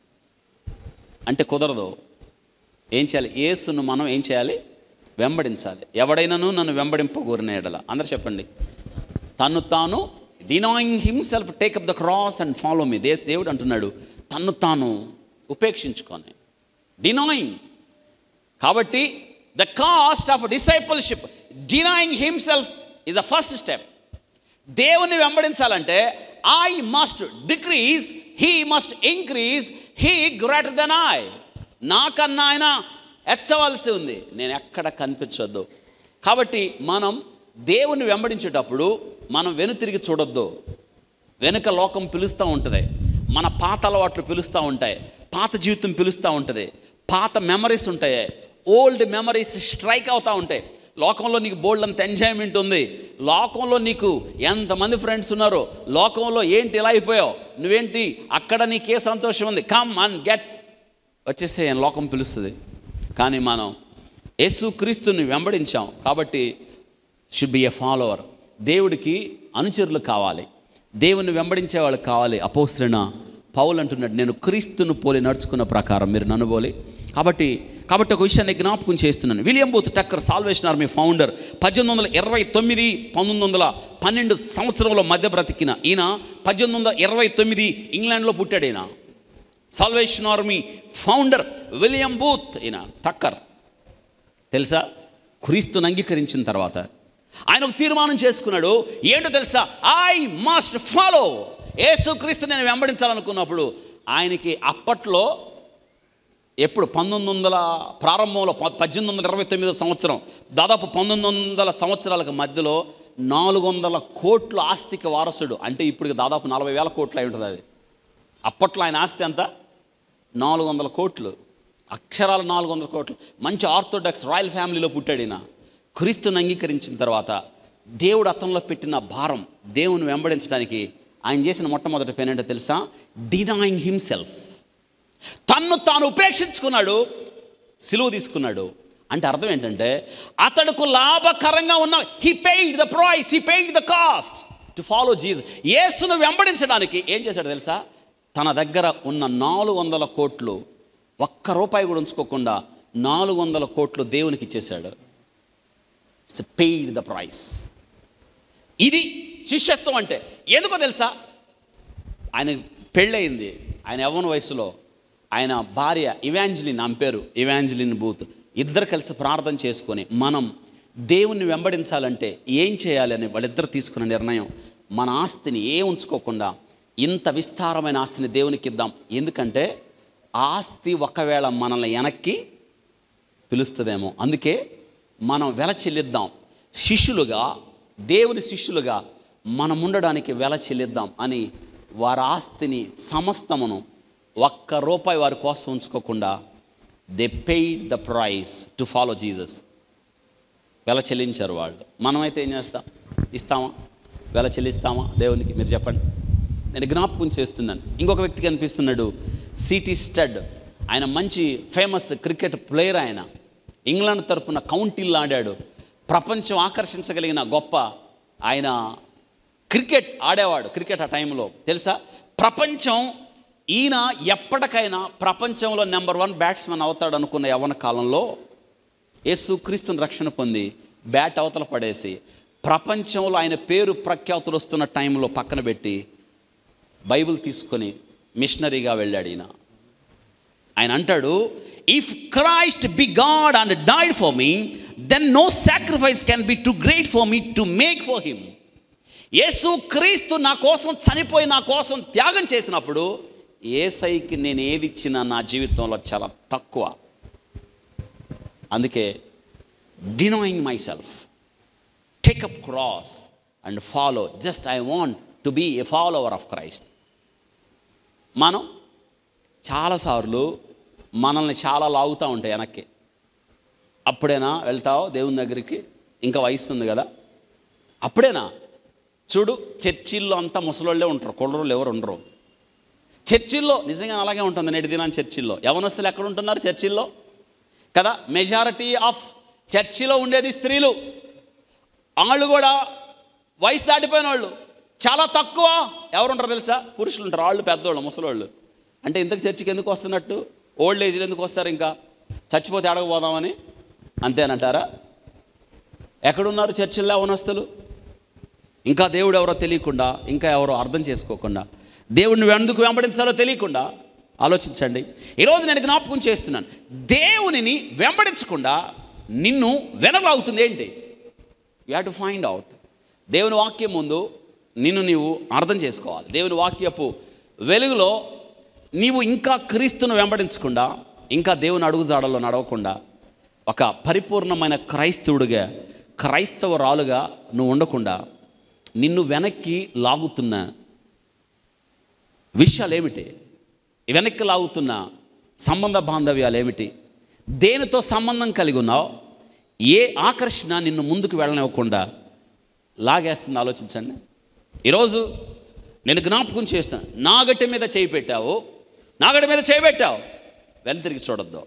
అంటే కుదరదు ఏం చేయాలి యేసును మనం ఏం చేయాలి వెంబడించాలి ఎవడైనాను నన్ను వెంబడింపకూరిన ఎడల అందరు చెప్పండి తను తాను denying himself take up the cross and follow me దే దేవుడు అంటున్నాడు తను తాను ఉపేక్షించుకొని డినాయింగ్ కాబట్టి the cost of discipleship denying himself is the first step దేవుని వెంబడించాలంటే I must decrease he must increase he greater than I నాకన్నా ఆయన ఎచ్చవలసి ఉంది నేను ఎక్కడ కనిపించొద్దు కాబట్టి మనం దేవుని వెంబడించేటప్పుడు మనం వెనుతిరిగి చూడొద్దు వెనుక లోకం పిలుస్తూ ఉంటుంది మన పాత అలవాట్లు పిలుస్తూ ఉంటాయి పాత జీవితం పిలుస్తూ ఉంటుంది పాత మెమరీస్ ఉంటాయి ఓల్డ్ మెమరీస్ స్ట్రైక్ అవుతూ ఉంటాయి లోకంలో నీకు బోల్డ్ అంత ఎంజాయ్మెంట్ ఉంది లోకంలో నీకు ఎంతమంది ఫ్రెండ్స్ ఉన్నారో లోకంలో ఏంటి ఇలా అయిపోయావు నువ్వేంటి అక్కడ నీకే సంతోషం ఉంది కమ్ అండ్ గెట్ వచ్చేసే లోకం పిలుస్తుంది కానీ మనం యేసుక్రీస్తుని వెంబడించాం కాబట్టి షుడ్ బి ఎ ఫాలోవర్ దేవుడికి అనుచరులు కావాలి దేవుని వెంబడించే వాళ్ళు కావాలి అపోసరణ పౌలు అంటున్నాడు నేను క్రీస్తును పోలి నడుచుకున్న ప్రకారం మీరు నన్ను పోలి కాబట్టి కాబట్టి ఒక విషయాన్ని జ్ఞాపకం చేస్తున్నాను William Booth Tucker Salvation Army founder పద్దెనిమిది వందల ఇరవై తొమ్మిది పంతొమ్మిది వందల పన్నెండు సంవత్సరంలో మధ్య బ్రతికిన ఈయన పద్దెనిమిది వందల ఇరవై తొమ్మిది ఇంగ్లాండ్లో పుట్టాడు ఈయన Salvation Army founder William Booth ఈయన టక్కర్ తెలుసా క్రీస్తుని అంగీకరించిన తర్వాత ఆయన ఒక తీర్మానం చేసుకున్నాడు ఏంటో తెలుసా ఐ మస్ట్ ఫాలో యేసు క్రీస్తు నేను వెంబడించాలనుకున్నప్పుడు ఆయనకి అప్పట్లో ఎప్పుడు పంతొమ్మిది వందల ప్రారంభంలో ప- పద్దెనిమిది వందల ఇరవై తొమ్మిదో సంవత్సరం దాదాపు పంతొమ్మిది వందల సంవత్సరాలకు మధ్యలో నాలుగు వందల కోట్ల ఆస్తికి వారసుడు అంటే ఇప్పుడు దాదాపు నలభై వేల కోట్లు అయి ఉంటుంది అది అప్పట్లో ఆయన ఆస్తి ఎంత నాలుగు వందల కోట్లు అక్షరాలు నాలుగు వందల కోట్లు మంచి ఆర్థోడాక్స్ రాయల్ ఫ్యామిలీలో పుట్టాడు ఈయన క్రీస్తుని అంగీకరించిన తర్వాత దేవుడు అతనిలో పెట్టిన భారం దేవుని వెంబడించడానికి ఆయన చేసిన మొట్టమొదటి పని ఏంటో తెలుసా డినాయింగ్ హిమ్సెల్ఫ్ తన్ను తాను ఉపేక్షించుకున్నాడు సిలువ తీసుకున్నాడు అంటే అర్థం ఏంటంటే అతడుకు లాభకరంగా ఉన్న he paid the price he paid the cost to follow Jesus యేసును వెంబడించడానికి ఏం చేశాడు తెలుసా తన దగ్గర ఉన్న నాలుగు వందల కోట్లు ఒక్క రూపాయి కూడా ఉంచుకోకుండా నాలుగు వందల కోట్లు దేవునికి ఇచ్చేశాడు ఇట్స్ పెయిడ్ ద ప్రైస్ ఇది శిష్యత్వం అంటే ఎందుకో తెలుసా ఆయన పెళ్ళయింది ఆయన యవ్వన వయసులో ఆయన భార్య ఇవాంజలిన్ ఆమె పేరు ఇవాంజలిన్ బూత్ ఇద్దరు కలిసి ప్రార్థన చేసుకొని మనం దేవుణ్ణి వెంబడించాలంటే ఏం చేయాలి అని వాళ్ళిద్దరు తీసుకున్న నిర్ణయం మన ఆస్తిని ఏ ఉంచుకోకుండా ఇంత విస్తారమైన ఆస్తిని దేవునికి ఇద్దాం ఎందుకంటే ఆ ఆస్తి ఒకవేళ మనల్ని వెనక్కి పిలుస్తుందేమో అందుకే మనం వెల చెల్లిద్దాం శిష్యులుగా దేవుని శిష్యులుగా మనం ఉండడానికి వెల చెల్లిద్దాం అని వారి ఆస్తిని సమస్తమును ఒక్క రూపాయి వారి కోసం ఉంచుకోకుండా they paid the price to follow Jesus వెల చెల్లించారు వాళ్ళు మనమైతే ఏం చేస్తాం ఇస్తామా వెల చెల్లిస్తామా దేవునికి మీరు చెప్పండి నేను జ్ఞాపకం చేస్తున్నాను ఇంకొక వ్యక్తి కనిపిస్తున్నాడు సిటీ స్టడ్ ఆయన మంచి ఫేమస్ క్రికెట్ ప్లేయర్ ఆయన ఇంగ్లాండ్ తరపున కౌంటీల్లో ఆడాడు ప్రపంచం ఆకర్షించగలిగిన గొప్ప ఆయన క్రికెట్ ఆడేవాడు క్రికెట్ ఆ టైంలో తెలుసా ప్రపంచం ఈయన ఎప్పటికైనా ప్రపంచంలో నెంబర్ వన్ బ్యాట్స్మెన్ అవుతాడు అనుకున్న యవన కాలంలో యేసు క్రీస్తుని రక్షణ పొంది బ్యాట్ అవతల పడేసి ప్రపంచంలో ఆయన పేరు ప్రఖ్యాతులు వస్తున్న టైంలో పక్కన పెట్టి బైబిల్ తీసుకొని మిషనరీగా వెళ్ళాడు ఈయన ఆయన అంటాడు if Christ be God and died for me then no sacrifice can be too great for me to make for him యేసు క్రీస్తు నా కోసం చనిపోయి నా కోసం త్యాగం చేసినప్పుడు ఏసైకి నేను ఏది ఇచ్చినా నా జీవితంలో చాలా తక్కువ అందుకే denying myself take up cross and follow just I want to be a follower of Christ మనం చాలాసార్లు మనల్ని చాలా లాగుతూ ఉంటాయి వెనక్కి అప్పుడేనా వెళ్తావు దేవుని దగ్గరికి ఇంకా వయసు ఉంది కదా అప్పుడేనా చూడు చర్చిల్లో అంతా ముసలోళ్ళే ఉంటారు కుళ్ళరోళ్ళు ఎవరు ఉండరు చర్చిల్లో నిజంగా అలాగే ఉంటుంది నేటి దినాన్ని చర్చిల్లో యవనస్తులు ఎక్కడ ఉంటున్నారు చర్చిల్లో కదా మెజారిటీ ఆఫ్ చర్చిలో ఉండేది స్త్రీలు వాళ్ళు కూడా వయసు దాటిపోయిన వాళ్ళు చాలా తక్కువ ఎవరు ఉంటారు తెలుసా పురుషులు ఉంటారు వాళ్ళు పెద్దవాళ్ళు ముసలోళ్ళు అంటే ఇంతకు చర్చికి ఎందుకు వస్తున్నట్టు ఓల్డ్ ఏజ్లో ఎందుకు వస్తారు ఇంకా చచ్చిపోతే అడగపోదామని అంతేనంటారా ఎక్కడున్నారు చర్చిల్లో యవనస్తులు ఇంకా దేవుడు ఎవరో తెలియకుండా ఇంకా ఎవరో అర్థం చేసుకోకుండా దేవుడిని ఎందుకు వెంబడించాలో తెలియకుండా ఆలోచించండి ఈరోజు నేను జ్ఞాపకం చేస్తున్నాను దేవునిని వెంబడించకుండా నిన్ను వెనలాగుతుంది ఏంటి you have to find out దేవుని వాక్యం ముందు నిన్ను నీవు అర్థం చేసుకోవాలి దేవుని వాక్యపు వెలుగులో నీవు ఇంకా క్రీస్తును వెంబడించకుండా ఇంకా దేవుని అడుగుజాడల్లో నడవకుండా ఒక పరిపూర్ణమైన క్రైస్తవుడిగా క్రైస్తవరాలుగా నువ్వు ఉండకుండా నిన్ను వెనక్కి లాగుతున్న విషయాలు ఏమిటి వెనక్కి లాగుతున్న సంబంధ బాంధవ్యాలు ఏమిటి దేనితో సంబంధం కలిగి ఉన్నావు ఏ ఆకర్షణ నిన్ను ముందుకు వెళ్ళనివ్వకుండా లాగేస్తుంది ఆలోచించండి ఈరోజు నేను జ్ఞాపకం చేస్తాను నాగటి మీద చేయి పెట్టావు నాగటి మీద చేయి పెట్టావు వెను తిరిగి చూడొద్దు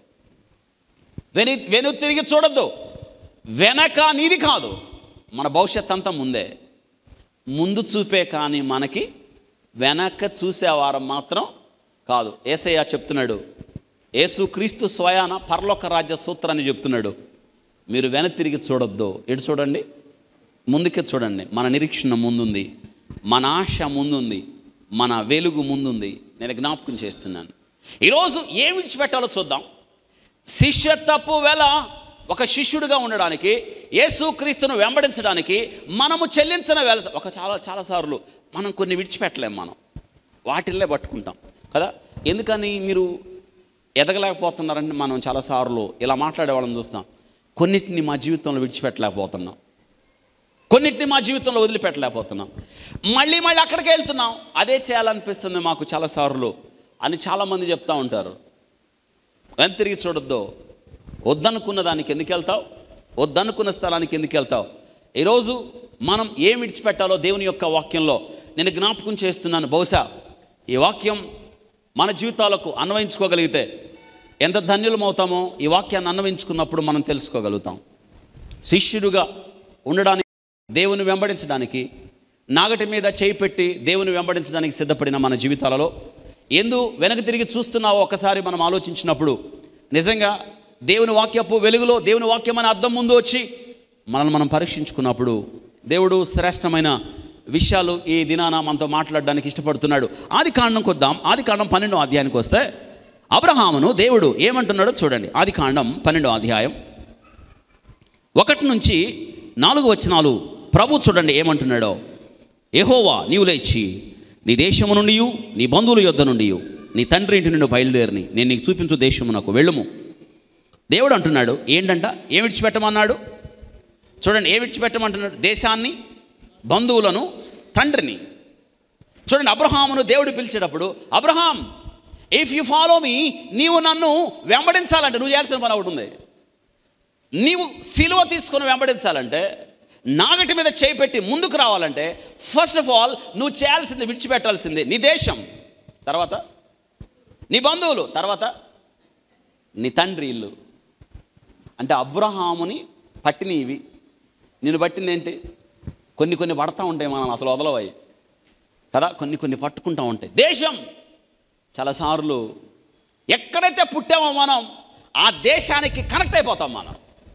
వెను వెను తిరిగి చూడొద్దు వెనక నీది కాదు మన భవిష్యత్ అంతా ముందే ముందు చూపే కానీ మనకి వెనక చూసేవారం మాత్రం కాదు ఏసయ్య చెప్తున్నాడు యేసు క్రీస్తు స్వయాన పరలోక రాజ్య సూత్రాన్ని చెప్తున్నాడు మీరు వెన తిరిగి చూడొద్దు ఎటు చూడండి ముందుకే చూడండి మన నిరీక్షణ ముందుంది మన ఆశ ముందుంది మన వెలుగు ముందుంది నేను జ్ఞాపకం చేస్తున్నాను ఈరోజు ఏం విడిచిపెట్టాలో చూద్దాం శిష్యత్వపు వేళ ఒక శిష్యుడిగా ఉండడానికి యేసుక్రీస్తును వెంబడించడానికి మనము చెల్లించిన వేళ ఒక చాలా చాలాసార్లు మనం కొన్ని విడిచిపెట్టలేం మనం వాటిల్లే పట్టుకుంటాం కదా ఎందుకని మీరు ఎదగలేకపోతున్నారంటే మనం చాలాసార్లు ఇలా మాట్లాడే వాళ్ళని చూస్తాం కొన్నిటిని మా జీవితంలో విడిచిపెట్టలేకపోతున్నాం కొన్నిటిని మా జీవితంలో వదిలిపెట్టలేకపోతున్నాం మళ్ళీ మళ్ళీ అక్కడికి వెళ్తున్నాం అదే చేయాలనిపిస్తుంది మాకు చాలాసార్లు అని చాలామంది చెప్తా ఉంటారు వెనక్కి తిరిగి చూడొద్దు వద్దనుకున్న దానికి ఎందుకు వెళ్తావు వద్దనుకున్న స్థలానికి ఎందుకు వెళ్తావు ఈరోజు మనం ఏం విడిచిపెట్టాలో దేవుని యొక్క వాక్యంలో నేను జ్ఞాపకం చేస్తున్నాను బహుశా ఈ వాక్యం మన జీవితాలకు అన్వయించుకోగలిగితే ఎంత ధన్యులమవుతామో ఈ వాక్యాన్ని అన్వయించుకున్నప్పుడు మనం తెలుసుకోగలుగుతాం శిష్యుడుగా ఉండడానికి దేవుని వెంబడించడానికి నాగటి మీద చేయి పెట్టి దేవుని వెంబడించడానికి సిద్ధపడిన మన జీవితాలలో ఎందు వెనక తిరిగి చూస్తున్నావో ఒకసారి మనం ఆలోచించినప్పుడు నిజంగా దేవుని వాక్యపు వెలుగులో దేవుని వాక్యం అనే అద్దం ముందు వచ్చి మనల్ని మనం పరీక్షించుకున్నప్పుడు దేవుడు శ్రేష్టమైన విషయాలు ఈ దినాన మనతో మాట్లాడడానికి ఇష్టపడుతున్నాడు ఆది కాండం కొద్దాం ఆది కాండం పన్నెండో అధ్యాయానికి వస్తే అబ్రహామును దేవుడు ఏమంటున్నాడో చూడండి ఆది కాండం పన్నెండో అధ్యాయం ఒకటి నుంచి నాలుగు వచనాలు ప్రభు చూడండి ఏమంటున్నాడో ఎహోవా నీవు లేచి నీ దేశము నుండి నీ బంధువుల యొద్ద నుండి నీ తండ్రి ఇంటి నుండి బయలుదేరిని నేను నీకు చూపించు దేశమునకు వెళ్ళుము దేవుడు అంటున్నాడు ఏంటంట ఏం విడిచిపెట్టమన్నాడు చూడండి ఏ విడిచిపెట్టమంటున్నాడు దేశాన్ని బంధువులను తండ్రిని చూడండి అబ్రహామును దేవుడు పిలిచేటప్పుడు Abraham if you follow me నీవు నన్ను వెంబడించాలంటే నువ్వు చేయాల్సిన పని ఒకటి ఉంది నీవు సిలువ తీసుకొని వెంబడించాలంటే నాగటి మీద చేయి పెట్టి ముందుకు రావాలంటే ఫస్ట్ ఆఫ్ ఆల్ నువ్వు చేయాల్సింది విడిచిపెట్టాల్సింది నీ దేశం తర్వాత నీ బంధువులు తర్వాత నీ తండ్రి ఇల్లు అంటే అబ్రహాముని పట్టిన ఇవి నేను పట్టింది ఏంటి కొన్ని కొన్ని పడతా ఉంటాయి మనం అసలు వదలవాయి కదా కొన్ని కొన్ని పట్టుకుంటూ ఉంటాయి దేశం చాలాసార్లు ఎక్కడైతే పుట్టామో మనం ఆ దేశానికి కనెక్ట్ అయిపోతాం మనం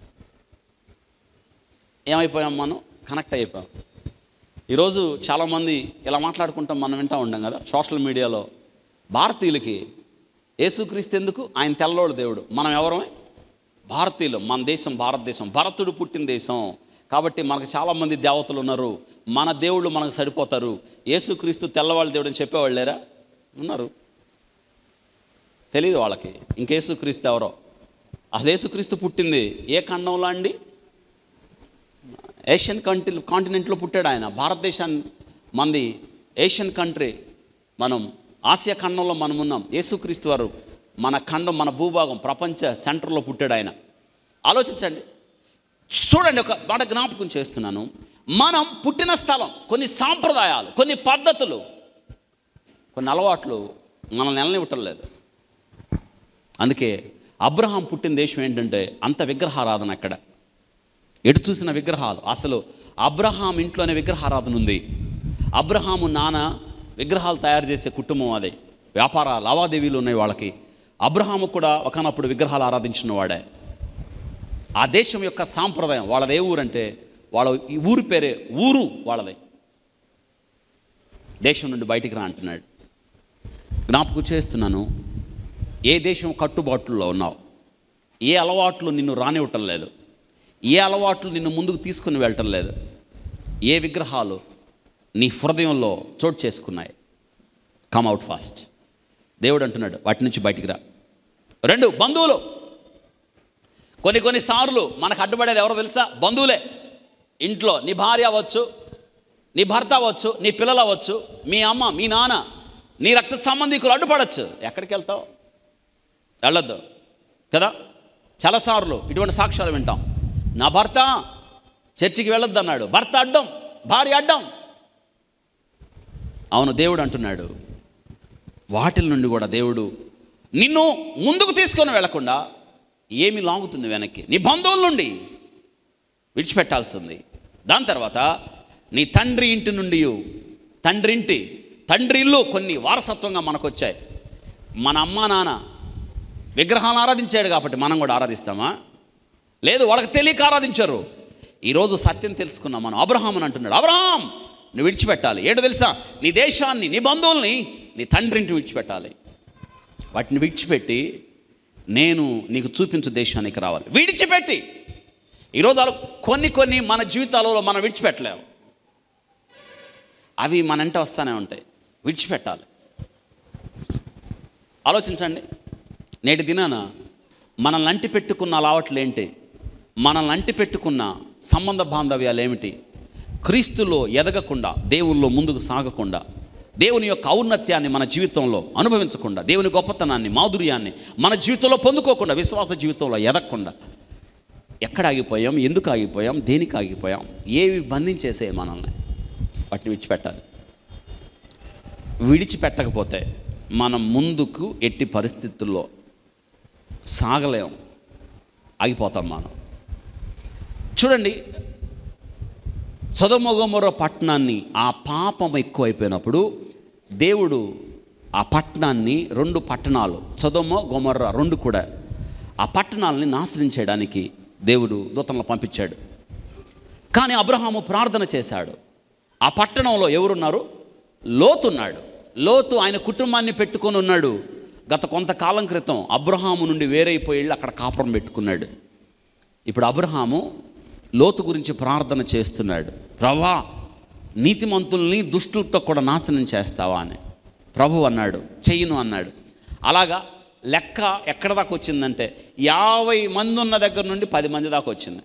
ఏమైపోయాం మనం కనెక్ట్ అయిపోయాం ఈరోజు చాలామంది ఇలా మాట్లాడుకుంటాం మనం వింటూ ఉంటాం కదా సోషల్ మీడియాలో భారతీయులకి యేసుక్రీస్తు ఎందుకు ఆయన తెల్లోడు దేవుడు మనం ఎవరమే భారతీయులు మన దేశం భారతదేశం భరతుడు పుట్టిన దేశం కాబట్టి మనకు చాలామంది దేవతలు ఉన్నారు మన దేవుళ్ళు మనకు సరిపోతారు యేసుక్రీస్తు తెల్లవాళ్ళ దేవుడు అని చెప్పేవాళ్ళు లేరా ఉన్నారు తెలియదు వాళ్ళకి ఇంకేసుక్రీస్తు ఎవరో అసలు యేసుక్రీస్తు పుట్టింది ఏ ఖండంలో అండి ఏషియన్ కంట్రీ కాంటినెంట్లో పుట్టాడు ఆయన భారతదేశాన్ని మంది ఏషియన్ కంట్రీ మనం ఆసియా ఖండంలో మనం ఉన్నాం యేసుక్రీస్తు వారు మన ఖండం మన భూభాగం ప్రపంచ సెంటర్లో పుట్టాడు ఆయన ఆలోచించండి చూడండి ఒక మాట జ్ఞాపకం చేస్తున్నాను మనం పుట్టిన స్థలం కొన్ని సాంప్రదాయాలు కొన్ని పద్ధతులు కొన్ని అలవాట్లు మనల్ని నిలనివ్వటం లేదు అందుకే అబ్రహాం పుట్టిన దేశం ఏంటంటే అంత విగ్రహారాధన అక్కడ ఎటు చూసిన విగ్రహాలు అసలు అబ్రహాం ఇంట్లోనే విగ్రహారాధన ఉంది అబ్రహాము నాన్న విగ్రహాలు తయారు చేసే కుటుంబం అదే వ్యాపార లావాదేవీలు ఉన్నాయి వాళ్ళకి అబ్రహాము కూడా ఒకనప్పుడు విగ్రహాలు ఆరాధించిన వాడే ఆ దేశం యొక్క సాంప్రదాయం వాళ్ళది ఏ ఊరంటే వాళ్ళ ఈ ఊరి పేరే ఊరు వాళ్ళది దేశం నుండి బయటికి రా అంటున్నాడు జ్ఞాపకం చేస్తున్నాను ఏ దేశం కట్టుబాట్లలో ఉన్నావు ఏ అలవాట్లు నిన్ను రానివ్వటం లేదు ఏ అలవాట్లు నిన్ను ముందుకు తీసుకుని వెళ్ళటం లేదు ఏ విగ్రహాలు నీ హృదయంలో చోటు చేసుకున్నాయి కమ్ అవుట్ ఫాస్ట్ దేవుడు అంటున్నాడు వాటి నుంచి బయటికి రా రెండు బంధువులు కొన్ని కొన్ని సార్లు మనకు అడ్డుపడేది ఎవరో తెలుసా బంధువులే ఇంట్లో నీ భార్య అవ్వచ్చు నీ భర్త అవ్వచ్చు నీ పిల్లలు అవ్వచ్చు మీ అమ్మ మీ నాన్న నీ రక్త సంబంధికులు అడ్డుపడచ్చు ఎక్కడికి వెళ్తావు వెళ్ళొద్దు కదా చాలాసార్లు ఇటువంటి సాక్ష్యాలు వింటాం నా భర్త చర్చికి వెళ్ళొద్దు అన్నాడు భర్త అడ్డం భార్య అడ్డం అవును దేవుడు అంటున్నాడు వాటిల నుండి కూడా దేవుడు నిన్ను ముందుకు తీసుకొని వెళ్లకుండా ఏమి లాగుతుంది వెనక్కి నీ బంధువుల నుండి విడిచిపెట్టాల్సింది దాని తర్వాత నీ తండ్రి ఇంటి నుండి తండ్రి ఇంటి తండ్రి ఇల్లు కొన్ని వారసత్వంగా మనకు వచ్చాయి మన అమ్మ నాన్న విగ్రహాలను ఆరాధించాడు కాబట్టి మనం కూడా ఆరాధిస్తామా లేదు వాళ్ళకి తెలియక ఆరాధించారు ఈరోజు సత్యం తెలుసుకున్నాం మనం అబ్రహాం అని అంటున్నాడు అబ్రహాం నువ్వు విడిచిపెట్టాలి ఏంటో తెలుసా నీ దేశాన్ని నీ బంధువుల్ని నీ తండ్రింటి విడిచిపెట్టాలి వాటిని విడిచిపెట్టి నేను నీకు చూపించు దేశానికి రావాలి విడిచిపెట్టి ఈరోజు అలా కొన్ని కొన్ని మన జీవితాలలో మనం విడిచిపెట్టలేము అవి మన వెంట వస్తూనే ఉంటాయి విడిచిపెట్టాలి ఆలోచించండి నేటి దినాన మనల్ని అంటి పెట్టుకున్న అలవాట్లు ఏంటి మనల్ని అంటి పెట్టుకున్న సంబంధ బాంధవ్యాలు ఏమిటి క్రీస్తులో ఎదగకుండా దేవుల్లో ముందుకు సాగకుండా దేవుని యొక్క ఔన్నత్యాన్ని మన జీవితంలో అనుభవించకుండా దేవుని గొప్పతనాన్ని మాధుర్యాన్ని మన జీవితంలో పొందుకోకుండా విశ్వాస జీవితంలో ఎదగకుండా ఎక్కడ ఆగిపోయాం ఎందుకు ఆగిపోయాం దేనికి ఆగిపోయాం ఏవి బంధించేసే మనల్ని వాటిని విడిచిపెట్టాలి విడిచిపెట్టకపోతే మనం ముందుకు ఎట్టి పరిస్థితుల్లో సాగలేం ఆగిపోతాం మనం చూడండి సదమొగమొర పట్టణాన్ని ఆ పాపం ఎక్కువైపోయినప్పుడు దేవుడు ఆ పట్టణాన్ని రెండు పట్టణాలు సదొమ గొమర్ర రెండు కూడా ఆ పట్టణాలని నాశనం చేయడానికి దేవుడు దూతలను పంపించాడు కానీ అబ్రహాము ప్రార్థన చేశాడు ఆ పట్టణంలో ఎవరున్నారు లోతున్నాడు లోతు ఆయన కుటుంబాన్ని పెట్టుకొని ఉన్నాడు గత కొంతకాలం క్రితం అబ్రహాము నుండి వేరైపోయి వెళ్ళి అక్కడ కాపురం పెట్టుకున్నాడు ఇప్పుడు అబ్రహాము లోతు గురించి ప్రార్థన చేస్తున్నాడు ప్రభా నీతిమంతుల్ని దుష్టులతో కూడా నాశనం చేస్తావా అని ప్రభు అన్నాడు చెయ్యను అన్నాడు అలాగా లెక్క ఎక్కడ దాకా వచ్చిందంటే యాభై మంది ఉన్న దగ్గర నుండి పది మంది దాకా వచ్చింది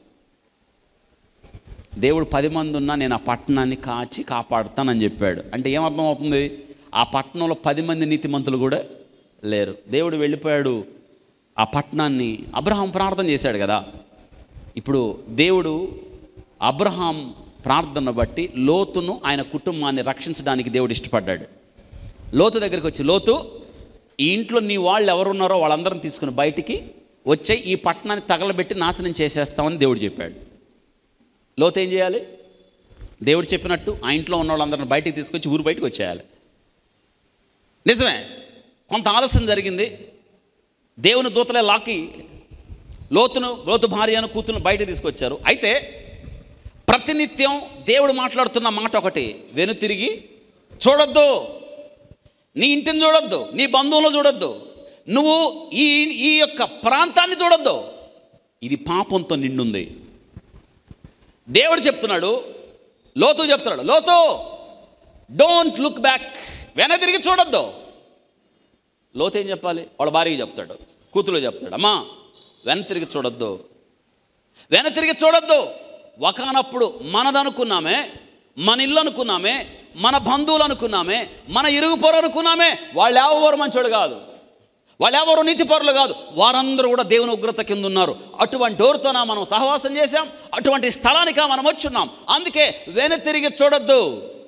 దేవుడు పది మంది ఉన్నా నేను ఆ పట్టణాన్ని కాచి కాపాడుతానని చెప్పాడు అంటే ఏమర్థం అవుతుంది ఆ పట్టణంలో పది మంది నీతిమంతులు కూడా లేరు దేవుడు వెళ్ళిపోయాడు ఆ పట్టణాన్ని అబ్రహాం ప్రార్థన చేశాడు కదా ఇప్పుడు దేవుడు అబ్రహాం ప్రార్థన బట్టి లోతును ఆయన కుటుంబాన్ని రక్షించడానికి దేవుడు ఇష్టపడ్డాడు లోతు దగ్గరికి వచ్చి లోతు ఈ ఇంట్లో నీ వాళ్ళు ఎవరున్నారో వాళ్ళందరం తీసుకుని బయటికి వచ్చే ఈ పట్టణాన్ని తగలబెట్టి నాశనం చేసేస్తామని దేవుడు చెప్పాడు లోతు ఏం చేయాలి దేవుడు చెప్పినట్టు ఆ ఇంట్లో ఉన్న వాళ్ళందరిని బయటికి తీసుకొచ్చి ఊరు బయటకు వచ్చేయాలి నిజమే కొంత ఆలస్యం జరిగింది దేవుని దూతలే లాక్కి లోతును లోతు భార్యను కూతురును బయట తీసుకొచ్చారు అయితే ప్రతినిత్యం దేవుడు మాట్లాడుతున్న మాట ఒకటి వెను తిరిగి చూడొద్దు నీ ఇంటిని చూడొద్దు నీ బంధువులు చూడొద్దు నువ్వు ఈ ఈ యొక్క ప్రాంతాన్ని చూడొద్దు ఇది పాపంతో నిండుంది దేవుడు చెప్తున్నాడు లోతు చెప్తున్నాడు లోతు డోంట్ లుక్ బ్యాక్ వెన తిరిగి చూడొద్దు లోతు ఏం చెప్పాలి వాళ్ళ భార్యకి చెప్తాడు కూతురు చెప్తాడు అమ్మా వెన తిరిగి చూడొద్దు వెన తిరిగి చూడొద్దు ఒకనప్పుడు మనదనుకున్నామే మన ఇల్లు అనుకున్నామే మన బంధువులు అనుకున్నామే మన ఇరుగు పొర అనుకున్నామే వాళ్ళు ఎవరు మంచోడు కాదు వాళ్ళు ఎవరు నీతిపరులు కాదు వారందరూ కూడా దేవుని ఉగ్రత కింద ఉన్నారు అటువంటి ఓరుతోనా మనం సహవాసం చేశాం అటువంటి స్థలానికి మనం వచ్చున్నాం అందుకే వెన తిరిగి చూడొద్దు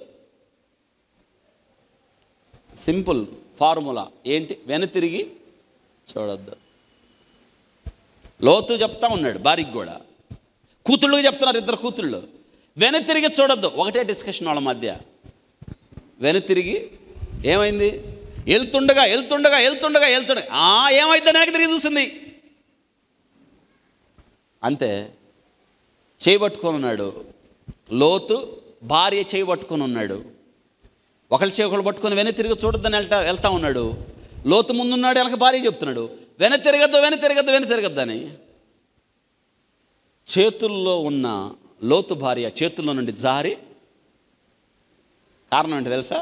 సింపుల్ ఫార్ములా ఏంటి వెన తిరిగి చూడొద్దు లోతు చెప్తా ఉన్నాడు భార్యకి కూడా కూతుళ్ళకి చెప్తున్నారు ఇద్దరు కూతుళ్ళు వెన తిరిగి చూడొద్దు ఒకటే డిస్కషన్ వాళ్ళ మధ్య వెన తిరిగి ఏమైంది వెళ్తుండగా వెళ్తుండగా వెళ్తుండగా వెళ్తుండగా ఆ ఏమైంది వెనక్కి తిరిగి చూసింది అంతే చేయబట్టుకొని ఉన్నాడు లోతు భార్య చేయబట్టుకొని ఉన్నాడు ఒకళ్ళు చేయి ఒకళ్ళు పట్టుకొని వెన తిరిగి చూడొద్దని వెళ్తా వెళ్తా ఉన్నాడు లోతు ముందున్నాడు వెనక భార్య చెప్తున్నాడు వెన తిరగద్దు వెన తిరగద్దు వెన తిరగద్దని చేతుల్లో ఉన్న లోతు భార్య చేతుల్లో నుండి జారి కారణం ఏంటి తెలుసా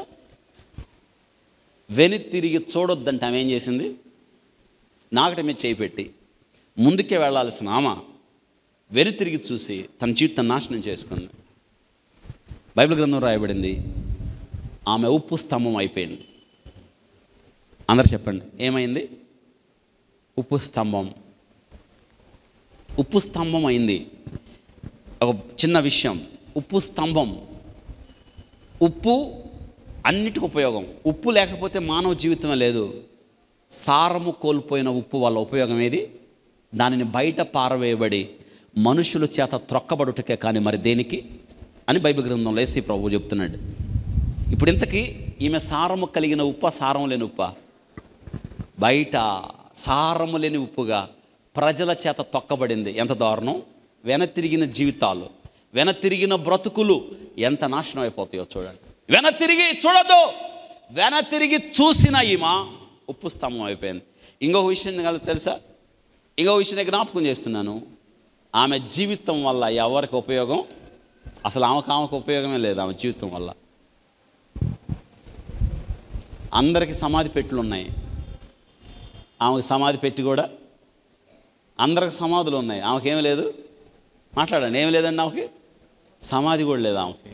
వెని తిరిగి చూడొద్దంటే ఆమె ఏం చేసింది నాకటి మీద చేయి పెట్టి ముందుకే వెళ్ళాల్సిన ఆమె వెని తిరిగి చూసి తన జీవితం నాశనం చేసుకుంది బైబిల్ గ్రంథం రాయబడింది ఆమె ఉప్పు స్తంభం అయిపోయింది అందరు చెప్పండి ఏమైంది ఉప్పు స్తంభం ఉప్పు స్తంభం అయింది ఒక చిన్న విషయం ఉప్పు స్తంభం ఉప్పు అన్నిటికి ఉపయోగం ఉప్పు లేకపోతే మానవ జీవితం లేదు సారము కోల్పోయిన ఉప్పు వల్ల ఉపయోగం ఏది దానిని బయట పారవేయబడి మనుషుల చేత త్రొక్కబడుటకే కానీ మరి దేనికి అని బైబిల్ గ్రంథంలో వేసి ప్రభు చెప్తున్నాడు ఇప్పుడు ఇంతకీ ఈమె సారము కలిగిన ఉప్ప సారం లేని ఉప్ప బయట సారము లేని ఉప్పుగా ప్రజల చేత తొక్కబడింది ఎంత దారుణం వెన తిరిగిన జీవితాలు వెన తిరిగిన బ్రతుకులు ఎంత నాశనం అయిపోతాయో చూడండి వెన తిరిగి చూడదు వెన తిరిగి చూసిన ఈమె ఉప్పు స్తంభం అయిపోయింది ఇంకొక విషయం కలిసి తెలుసా ఇంకొక విషయం జ్ఞాపకం చేస్తున్నాను ఆమె జీవితం వల్ల ఎవరికి ఉపయోగం అసలు ఆమెకు ఆమెకు ఉపయోగమే లేదు ఆమె జీవితం వల్ల అందరికి సమాధి పెట్టులు ఉన్నాయి ఆమెకు సమాధి పెట్టి కూడా అందరికి సమాధులు ఉన్నాయి ఆమెకేమీ లేదు మాట్లాడండి ఏమి లేదండి ఆమెకి సమాధి కూడా లేదు ఆమెకి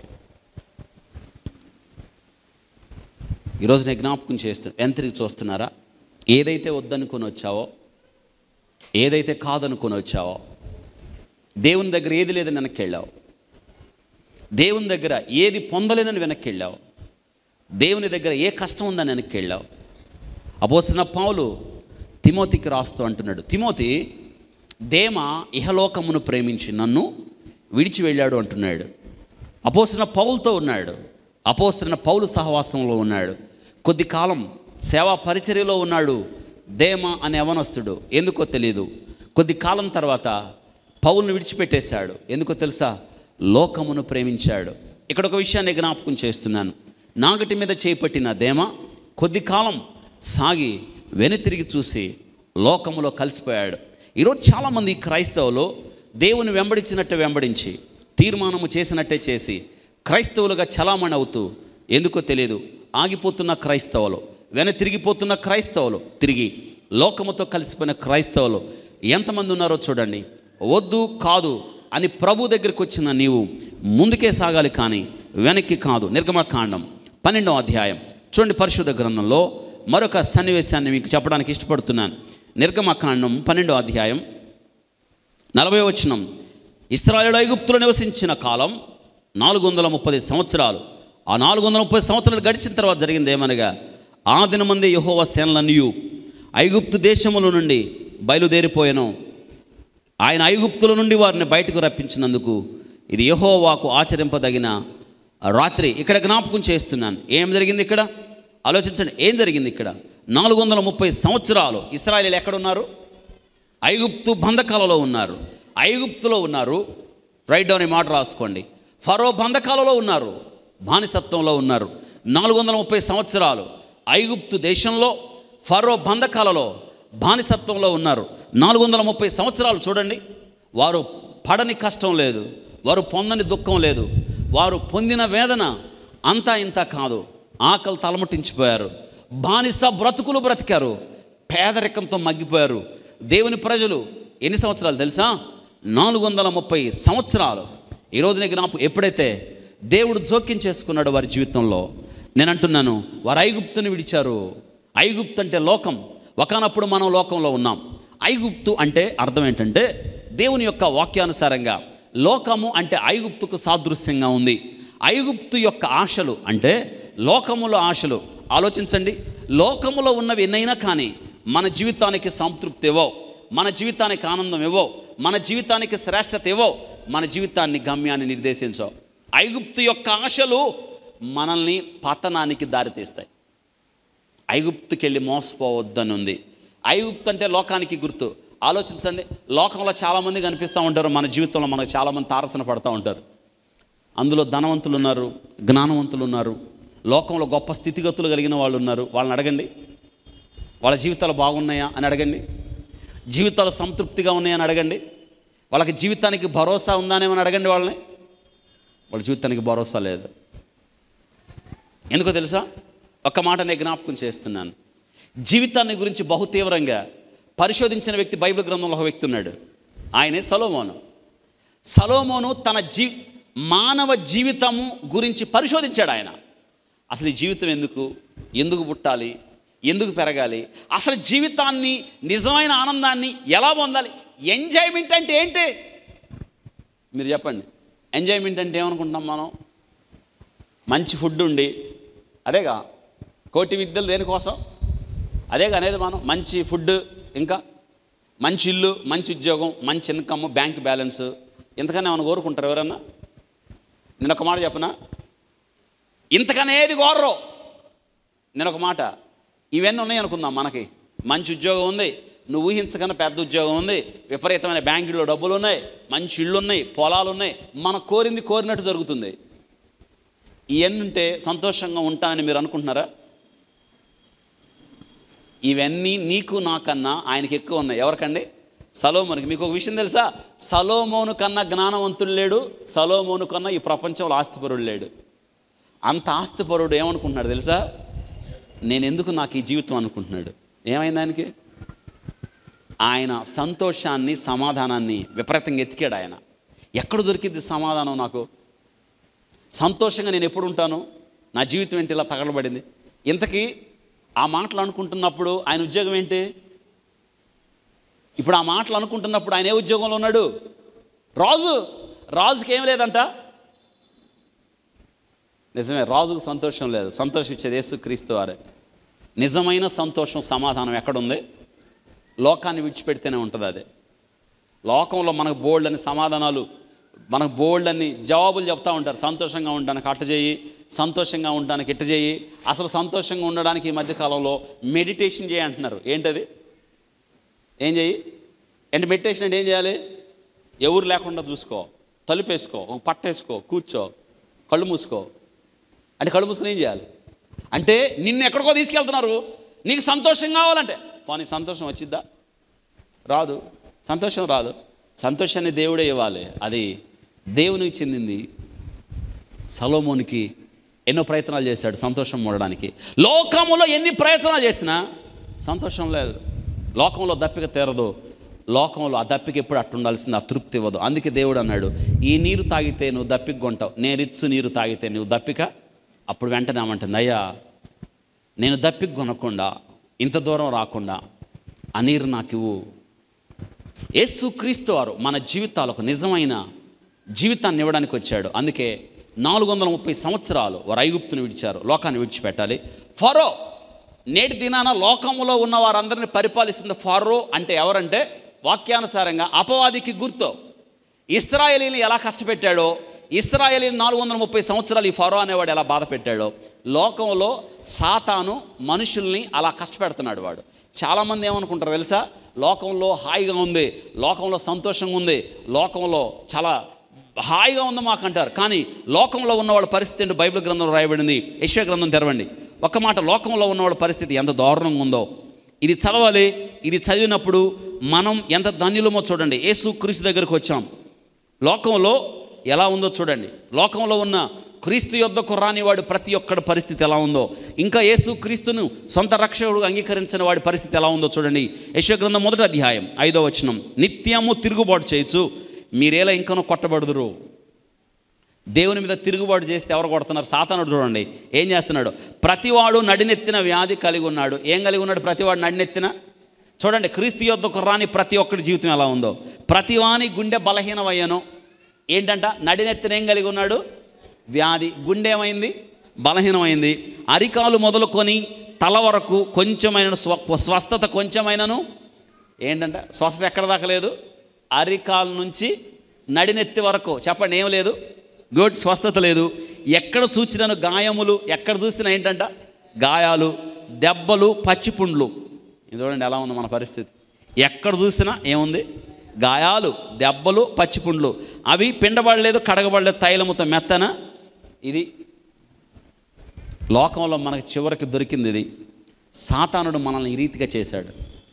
ఈరోజు నేను జ్ఞాపకం చేస్తు ఎంతరికి చూస్తున్నారా ఏదైతే వద్దనుకొని వచ్చావో ఏదైతే కాదనుకొని వచ్చావో దేవుని దగ్గర ఏది లేదని వెనక్కి వెళ్ళావు దేవుని దగ్గర ఏది పొందలేనని వెనక్కి వెళ్ళావు దేవుని దగ్గర ఏ కష్టం ఉందని వెనక్కి వెళ్ళావు అపోసిన పావులు తిమోతికి రాస్తూ అంటున్నాడు తిమోతి దేమ ఇహలోకమును ప్రేమించి నన్ను విడిచి వెళ్ళాడు అంటున్నాడు అపోసిన పౌలతో ఉన్నాడు అపోసిన పౌలు సహవాసంలో ఉన్నాడు కొద్ది కాలం సేవా పరిచర్యలో ఉన్నాడు దేమ అనే అవనస్తుడు ఎందుకో తెలియదు కొద్ది కాలం తర్వాత పౌల్ని విడిచిపెట్టేశాడు ఎందుకో తెలుసా లోకమును ప్రేమించాడు ఇక్కడ ఒక విషయాన్ని జ్ఞాపకం చేస్తున్నాను నాగటి మీద చేపట్టిన దేమ కొద్ది కాలం సాగి వెనుతిరిగి చూసి లోకములో కలిసిపోయాడు ఈరోజు చాలామంది క్రైస్తవులు దేవుని వెంబడించినట్టే వెంబడించి తీర్మానము చేసినట్టే చేసి క్రైస్తవులుగా చలామణి అవుతూ ఎందుకో తెలియదు ఆగిపోతున్న క్రైస్తవులు వెన తిరిగిపోతున్న క్రైస్తవులు తిరిగి లోకముతో కలిసిపోయిన క్రైస్తవులు ఎంతమంది ఉన్నారో చూడండి వద్దు కాదు అని ప్రభు దగ్గరికి వచ్చిన నీవు ముందుకే సాగాలి కానీ వెనక్కి కాదు నిర్గమకాండం పన్నెండవ అధ్యాయం చూడండి పరిశుద్ధ గ్రంథంలో మరొక సన్నివేశాన్ని మీకు చెప్పడానికి ఇష్టపడుతున్నాను నిర్గమకాండం పన్నెండవ అధ్యాయం నలభై వచనం ఇస్రాయేల్ ఐగుప్తులో నివసించిన కాలం నాలుగు వందల ముప్పది సంవత్సరాలు ఆ నాలుగు వందల ముప్పై సంవత్సరాలు గడిచిన తర్వాత జరిగింది ఏమనగా ఆ దినమందే యహోవ సేనలనియు ఐగుప్తు దేశముల నుండి బయలుదేరిపోయాను ఆయన ఐగుప్తుల నుండి వారిని బయటకు రప్పించినందుకు ఇది యెహోవాకు ఆచరింపదగిన రాత్రి ఇక్కడ జ్ఞాపకం చేస్తున్నాను ఏం జరిగింది ఇక్కడ ఆలోచించండి ఏం జరిగింది ఇక్కడ నాలుగు వందల ముప్పై సంవత్సరాలు ఇస్రాయలీలు ఎక్కడున్నారు ఐగుప్తు బంధకాలలో ఉన్నారు ఐగుప్తులో ఉన్నారు రైట్ డౌన్ ఈ మాట రాసుకోండి ఫరో బంధకాలలో ఉన్నారు బానిసత్వంలో ఉన్నారు నాలుగు వందల ముప్పై సంవత్సరాలు ఐగుప్తు దేశంలో ఫరో బంధకాలలో బానిసత్వంలో ఉన్నారు నాలుగు వందల ముప్పై సంవత్సరాలు చూడండి వారు పడని కష్టం లేదు వారు పొందని దుఃఖం లేదు వారు పొందిన వేదన అంతా ఇంత కాదు ఆకలి తలమటించిపోయారు బానిస బ్రతుకులు బ్రతికారు పేదరికంతో మగ్గిపోయారు దేవుని ప్రజలు ఎన్ని సంవత్సరాలు తెలుసా నాలుగు వందల ముప్పై సంవత్సరాలు ఈ రోజున జ్ఞాపకం ఎప్పుడైతే దేవుడు జోక్యం చేసుకున్నాడు వారి జీవితంలో నేను అంటున్నాను వారు ఐగుప్తుని విడిచారు ఐగుప్తు అంటే లోకం ఒకనప్పుడు మనం లోకంలో ఉన్నాం ఐగుప్తు అంటే అర్థం ఏంటంటే దేవుని యొక్క వాక్యానుసారంగా లోకము అంటే ఐగుప్తుకు సాదృశ్యంగా ఉంది ఐగుప్తు యొక్క ఆశలు అంటే లోకములో ఆశలు ఆలోచించండి లోకములో ఉన్నవి ఎన్నైనా కానీ మన జీవితానికి సంతృప్తి ఇవ్వవు మన జీవితానికి ఆనందం ఇవ్వవు మన జీవితానికి శ్రేష్టత ఇవ్వవు మన జీవితాన్ని గమ్యాన్ని నిర్దేశించవు ఐగుప్తు యొక్క ఆశలు మనల్ని పతనానికి దారితీస్తాయి ఐగుప్తుకి వెళ్ళి మోసపోవద్దని ఉంది ఐగుప్తు అంటే లోకానికి గుర్తు ఆలోచించండి లోకంలో చాలామంది కనిపిస్తూ ఉంటారు మన జీవితంలో మనకు చాలామంది తారసన పడుతూ ఉంటారు అందులో ధనవంతులు ఉన్నారు జ్ఞానవంతులు ఉన్నారు లోకంలో గొప్ప స్థితిగతులు కలిగిన వాళ్ళు ఉన్నారు వాళ్ళని అడగండి వాళ్ళ జీవితాలు బాగున్నాయా అని అడగండి జీవితాలు సంతృప్తిగా ఉన్నాయని అడగండి వాళ్ళకి జీవితానికి భరోసా ఉందానేమని అడగండి వాళ్ళని వాళ్ళ జీవితానికి భరోసా లేదు ఎందుకో తెలుసా ఒక్క మాట నేను జ్ఞాపకం చేస్తున్నాను జీవితాన్ని గురించి బహు తీవ్రంగా పరిశోధించిన వ్యక్తి బైబిల్ గ్రంథంలో ఒక వ్యక్తి ఉన్నాడు ఆయనే సలోమోను సలోమోను తన జీ మానవ జీవితము గురించి పరిశోధించాడు ఆయన అసలు ఈ జీవితం ఎందుకు ఎందుకు పుట్టాలి ఎందుకు పెరగాలి అసలు జీవితాన్ని నిజమైన ఆనందాన్ని ఎలా పొందాలి ఎంజాయ్మెంట్ అంటే ఏంటి మీరు చెప్పండి ఎంజాయ్మెంట్ అంటే ఏమనుకుంటాం మనం మంచి ఫుడ్ ఉండి అదేగా కోటి విద్యలు దేనికోసం అదేగా అనేది మనం మంచి ఫుడ్ ఇంకా మంచి ఇల్లు మంచి ఉద్యోగం మంచి ఇన్కమ్ బ్యాంక్ బ్యాలెన్స్ ఇంతకన్నా ఏమైనా కోరుకుంటారు ఎవరన్నా నేను ఒక మాట చెప్పనా ఇంతకనే ఏది కోరరు నేను ఒక మాట ఇవన్నీ ఉన్నాయి అనుకుందాం మనకి మంచి ఉద్యోగం ఉంది నువ్వు ఊహించకన్నా పెద్ద ఉద్యోగం ఉంది విపరీతమైన బ్యాంకులో డబ్బులు ఉన్నాయి మంచి ఇళ్ళు ఉన్నాయి పొలాలు ఉన్నాయి మనం కోరింది కోరినట్టు జరుగుతుంది ఇవన్నీ ఉంటే సంతోషంగా ఉంటానని మీరు అనుకుంటున్నారా ఇవన్నీ నీకు నాకన్నా ఆయనకి ఎక్కువ ఉన్నాయి ఎవరికండి సలోమోనికి మీకు ఒక విషయం తెలుసా సలోమోను కన్నా జ్ఞానవంతుడు లేడు సలోమోను కన్నా ఈ ప్రపంచంలో ఆస్తిపరుడు లేడు అంత ఆస్తిపరుడు ఏమనుకుంటున్నాడు తెలుసా నేను ఎందుకు నాకు ఈ జీవితం అనుకుంటున్నాడు ఏమైంది ఆయనకి ఆయన సంతోషాన్ని సమాధానాన్ని విపరీతంగా ఎతికాడు ఆయన ఎక్కడ దొరికింది సమాధానం నాకు సంతోషంగా నేను ఎప్పుడు ఉంటాను నా జీవితం ఏంటి ఇలా తగలబడింది ఇంతకీ ఆ మాటలు అనుకుంటున్నప్పుడు ఆయన ఉద్యోగం ఏంటి ఇప్పుడు ఆ మాటలు అనుకుంటున్నప్పుడు ఆయన ఏ ఉద్యోగంలో ఉన్నాడు రాజు రాజుకి ఏం లేదంట నిజమే రాజుకు సంతోషం లేదు సంతోషం ఇచ్చేది యేసుక్రీస్తు వారే నిజమైన సంతోషం సమాధానం ఎక్కడుంది లోకాన్ని విడిచిపెడితేనే ఉంటుంది అది లోకంలో మనకు బోల్డ్ అని సమాధానాలు మనకు బోల్డ్ అని జవాబులు చెప్తా ఉంటారు సంతోషంగా ఉండడానికి అట్ట చేయి సంతోషంగా ఉండడానికి ఇట్ట చేయి అసలు సంతోషంగా ఉండడానికి ఈ మధ్యకాలంలో మెడిటేషన్ చేయి అంటున్నారు ఏంటది ఏం చేయి అంటే మెడిటేషన్ అంటే ఏం చేయాలి ఎవరు లేకుండా చూసుకో తలుపేసుకో ఒక పట్టేసుకో కూర్చో కళ్ళు మూసుకో అంటే కళ్ళు మూసుకొని ఏం చేయాలి అంటే నిన్ను ఎక్కడికో తీసుకెళ్తున్నారు నీకు సంతోషం కావాలంటే పోనీ సంతోషం వచ్చిద్దా రాదు సంతోషం రాదు సంతోషాన్ని దేవుడే ఇవ్వాలి అది దేవునికి చెందింది సలోమోనికి ఎన్నో ప్రయత్నాలు చేశాడు సంతోషం మూడడానికి లోకములో ఎన్ని ప్రయత్నాలు చేసినా సంతోషం లేదు లోకంలో దప్పిక తీరదు లోకంలో ఆ దప్పిక ఎప్పుడు అట్టు ఉండాల్సింది ఆ తృప్తి ఇవ్వదు అందుకే దేవుడు అన్నాడు ఈ నీరు తాగితే నువ్వు దప్పిక కొంటావు నేనిచ్చు నీరు తాగితే నువ్వు దప్పిక అప్పుడు వెంటనే ఏమంటుంది అయ్యా నేను దప్పిక కొనకుండా ఇంత దూరం రాకుండా ఆ నీరు నాకు ఇవ్వు యేసుక్రీస్తు వారు మన జీవితాలకు నిజమైన జీవితాన్ని ఇవ్వడానికి వచ్చాడు అందుకే నాలుగు వందల ముప్పై సంవత్సరాలు వారు ఐగుప్తుని విడిచారు లోకాన్ని విడిచిపెట్టాలి ఫరో నేటి దినాన లోకములో ఉన్న వారందరిని పరిపాలిస్తుంది ఫారో అంటే ఎవరంటే వాక్యానుసారంగా అపవాదికి గుర్తు ఇస్రాయేలీని ఎలా కష్టపెట్టాడో ఇస్రాయేలీ నాలుగు వందల ముప్పై సంవత్సరాలు ఈ ఫరో అనేవాడు ఎలా బాధ పెట్టాడో లోకంలో సాతాను మనుషుల్ని అలా కష్టపెడుతున్నాడు వాడు చాలామంది ఏమనుకుంటారు తెలుసా లోకంలో హాయిగా ఉంది లోకంలో సంతోషంగా ఉంది లోకంలో చాలా హాయిగా ఉంది మాకు అంటారు కానీ లోకంలో ఉన్నవాళ్ళ పరిస్థితి ఏంటో బైబిల్ గ్రంథంలో రాయబడింది యశ్వ గ్రంథం తెరవండి ఒక్క మాట లోకంలో ఉన్నవాళ్ళ పరిస్థితి ఎంత దారుణంగా ఉందో ఇది చదవాలి ఇది చదివినప్పుడు మనం ఎంత ధన్యులమో చూడండి యేసు క్రీస్తు దగ్గరకు వచ్చాం లోకంలో ఎలా ఉందో చూడండి లోకంలో ఉన్న క్రీస్తు యొద్దకు రాని వాడి ప్రతి ఒక్కడి పరిస్థితి ఎలా ఉందో ఇంకా యేసు క్రీస్తును సొంత రక్షకుడు అంగీకరించిన వాడి పరిస్థితి ఎలా ఉందో చూడండి యశగ్రంథం మొదటి అధ్యాయం ఐదో వచనం నిత్యము తిరుగుబాటు చేయొచ్చు మీరేలా ఇంకనూ కొట్టబడుదురు దేవుని మీద తిరుగుబాటు చేస్తే ఎవరు కొడుతున్నారు సాతానుడు చూడండి ఏం చేస్తున్నాడు ప్రతివాడు నడినెత్తిన వ్యాధి కలిగి ఉన్నాడు ఏం కలిగి ఉన్నాడు ప్రతివాడు నడినెత్తిన చూడండి క్రీస్తు యొద్దకు రాని ప్రతి ఒక్కడి జీవితం ఎలా ఉందో ప్రతివాని గుండె బలహీనమయ్యాను ఏంటంట నడినెత్తిన ఏం కలిగి ఉన్నాడు వ్యాధి గుండె ఏమైంది బలహీనమైంది అరికాలు మొదలుకొని తల వరకు కొంచెమైన స్వ స్వస్థత కొంచెమైనను ఏంటంట స్వస్థత ఎక్కడ దాకా లేదు అరికాలు నుంచి నడినెత్తి వరకు చెప్పండి ఏం లేదు గుడ్ స్వస్థత లేదు ఎక్కడ చూచినను గాయములు ఎక్కడ చూసినా ఏంటంట గాయాలు దెబ్బలు పచ్చిపుండ్లు ఇది చూడండి ఎలా ఉంది మన పరిస్థితి ఎక్కడ చూసినా ఏముంది గాయాలు దెబ్బలు పచ్చిపుండ్లు అవి పిండబడలేదు కడగబడలేదు తైలముతో మెత్తన ఇది లోకంలో మనకు చివరికి దొరికింది ఇది సాతానుడు మనల్ని ఈ రీతిగా చేశాడు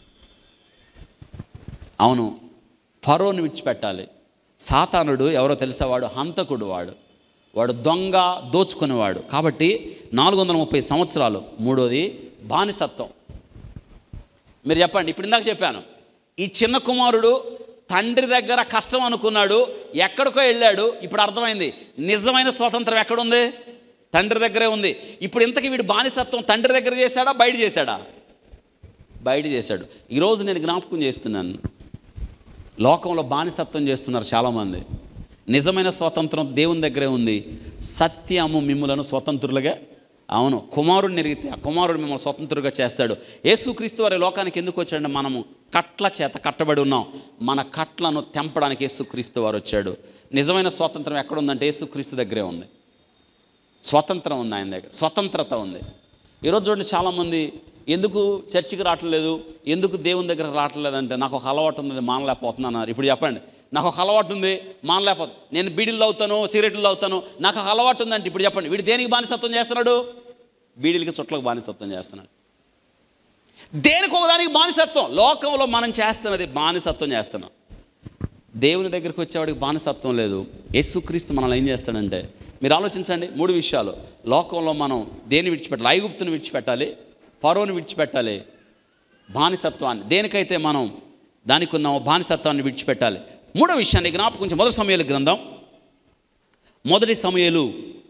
అవును ఫరోని విడిచిపెట్టాలి సాతానుడు ఎవరో తెలుసా వాడు హంతకుడు వాడు వాడు దొంగ దోచుకునేవాడు కాబట్టి నాలుగు వందల ముప్పై సంవత్సరాలు మూడోది బానిసత్వం మీరు చెప్పండి ఇప్పుడు ఇందాక చెప్పాను ఈ చిన్న కుమారుడు తండ్రి దగ్గర కష్టం అనుకున్నాడు ఎక్కడికో వెళ్ళాడు ఇప్పుడు అర్థమైంది నిజమైన స్వాతంత్రం ఎక్కడుంది తండ్రి దగ్గరే ఉంది ఇప్పుడు ఇంతకీ వీడు బానిసత్వం తండ్రి దగ్గర చేశాడా బయట చేశాడా బయట చేశాడు ఈరోజు నేను జ్ఞాపకం చేస్తున్నాను లోకంలో బానిసత్వం చేస్తున్నారు చాలామంది నిజమైన స్వాతంత్రం దేవుని దగ్గరే ఉంది సత్యము మిమ్ములను స్వతంత్రులుగా అవును కుమారుడిని ఎరిగితే ఆ కుమారుడు మిమ్మల్ని స్వతంత్రులుగా చేస్తాడు యేసుక్రీస్తు వారి లోకానికి ఎందుకు వచ్చాడంటే మనము కట్ల చేత కట్టబడి ఉన్నాం మన కట్లను తెంపడానికి యేసుక్రీస్తు వారు వచ్చాడు నిజమైన స్వాతంత్రం ఎక్కడుందంటే యేసుక్రీస్తు దగ్గరే ఉంది స్వతంత్రం ఉంది ఆయన దగ్గర స్వతంత్రత ఉంది ఈరోజు చూడండి చాలామంది ఎందుకు చర్చికి రావట్లేదు ఎందుకు దేవుని దగ్గర రావట్లేదు అంటే నాకు ఒక అలవాటు ఉంది మానలేకపోతున్నాను ఇప్పుడు చెప్పండి నాకు ఒక అలవాటు ఉంది మానలేకపోతే నేను బీడీలు తాగుతాను సిగరెట్లు తాగుతాను నాకు ఒక అలవాటు ఉందంటే ఇప్పుడు చెప్పండి వీడు దేనికి బానిసత్వం చేస్తున్నాడు బీడీలకి చుట్లకు బానిసత్వం చేస్తున్నాడు దేనికి ఒకదానికి బానిసత్వం లోకంలో మనం చేస్తున్నది బానిసత్వం చేస్తున్నాం దేవుని దగ్గరికి వచ్చేవాడికి బానిసత్వం లేదు యేసుక్రీస్తు మనల్ని ఏం చేస్తాడంటే మీరు ఆలోచించండి మూడు విషయాలు లోకంలో మనం దేన్ని విడిచిపెట్టాలి ఐగుప్తుని విడిచిపెట్టాలి ఫరోని విడిచిపెట్టాలి బానిసత్వాన్ని దేనికైతే మనం దానికి ఉన్న బానిసత్వాన్ని విడిచిపెట్టాలి మూడో విషయాన్ని జ్ఞాపకం ఉంచి మొదటి సమయాలు గ్రంథం మొదటి సమయాలు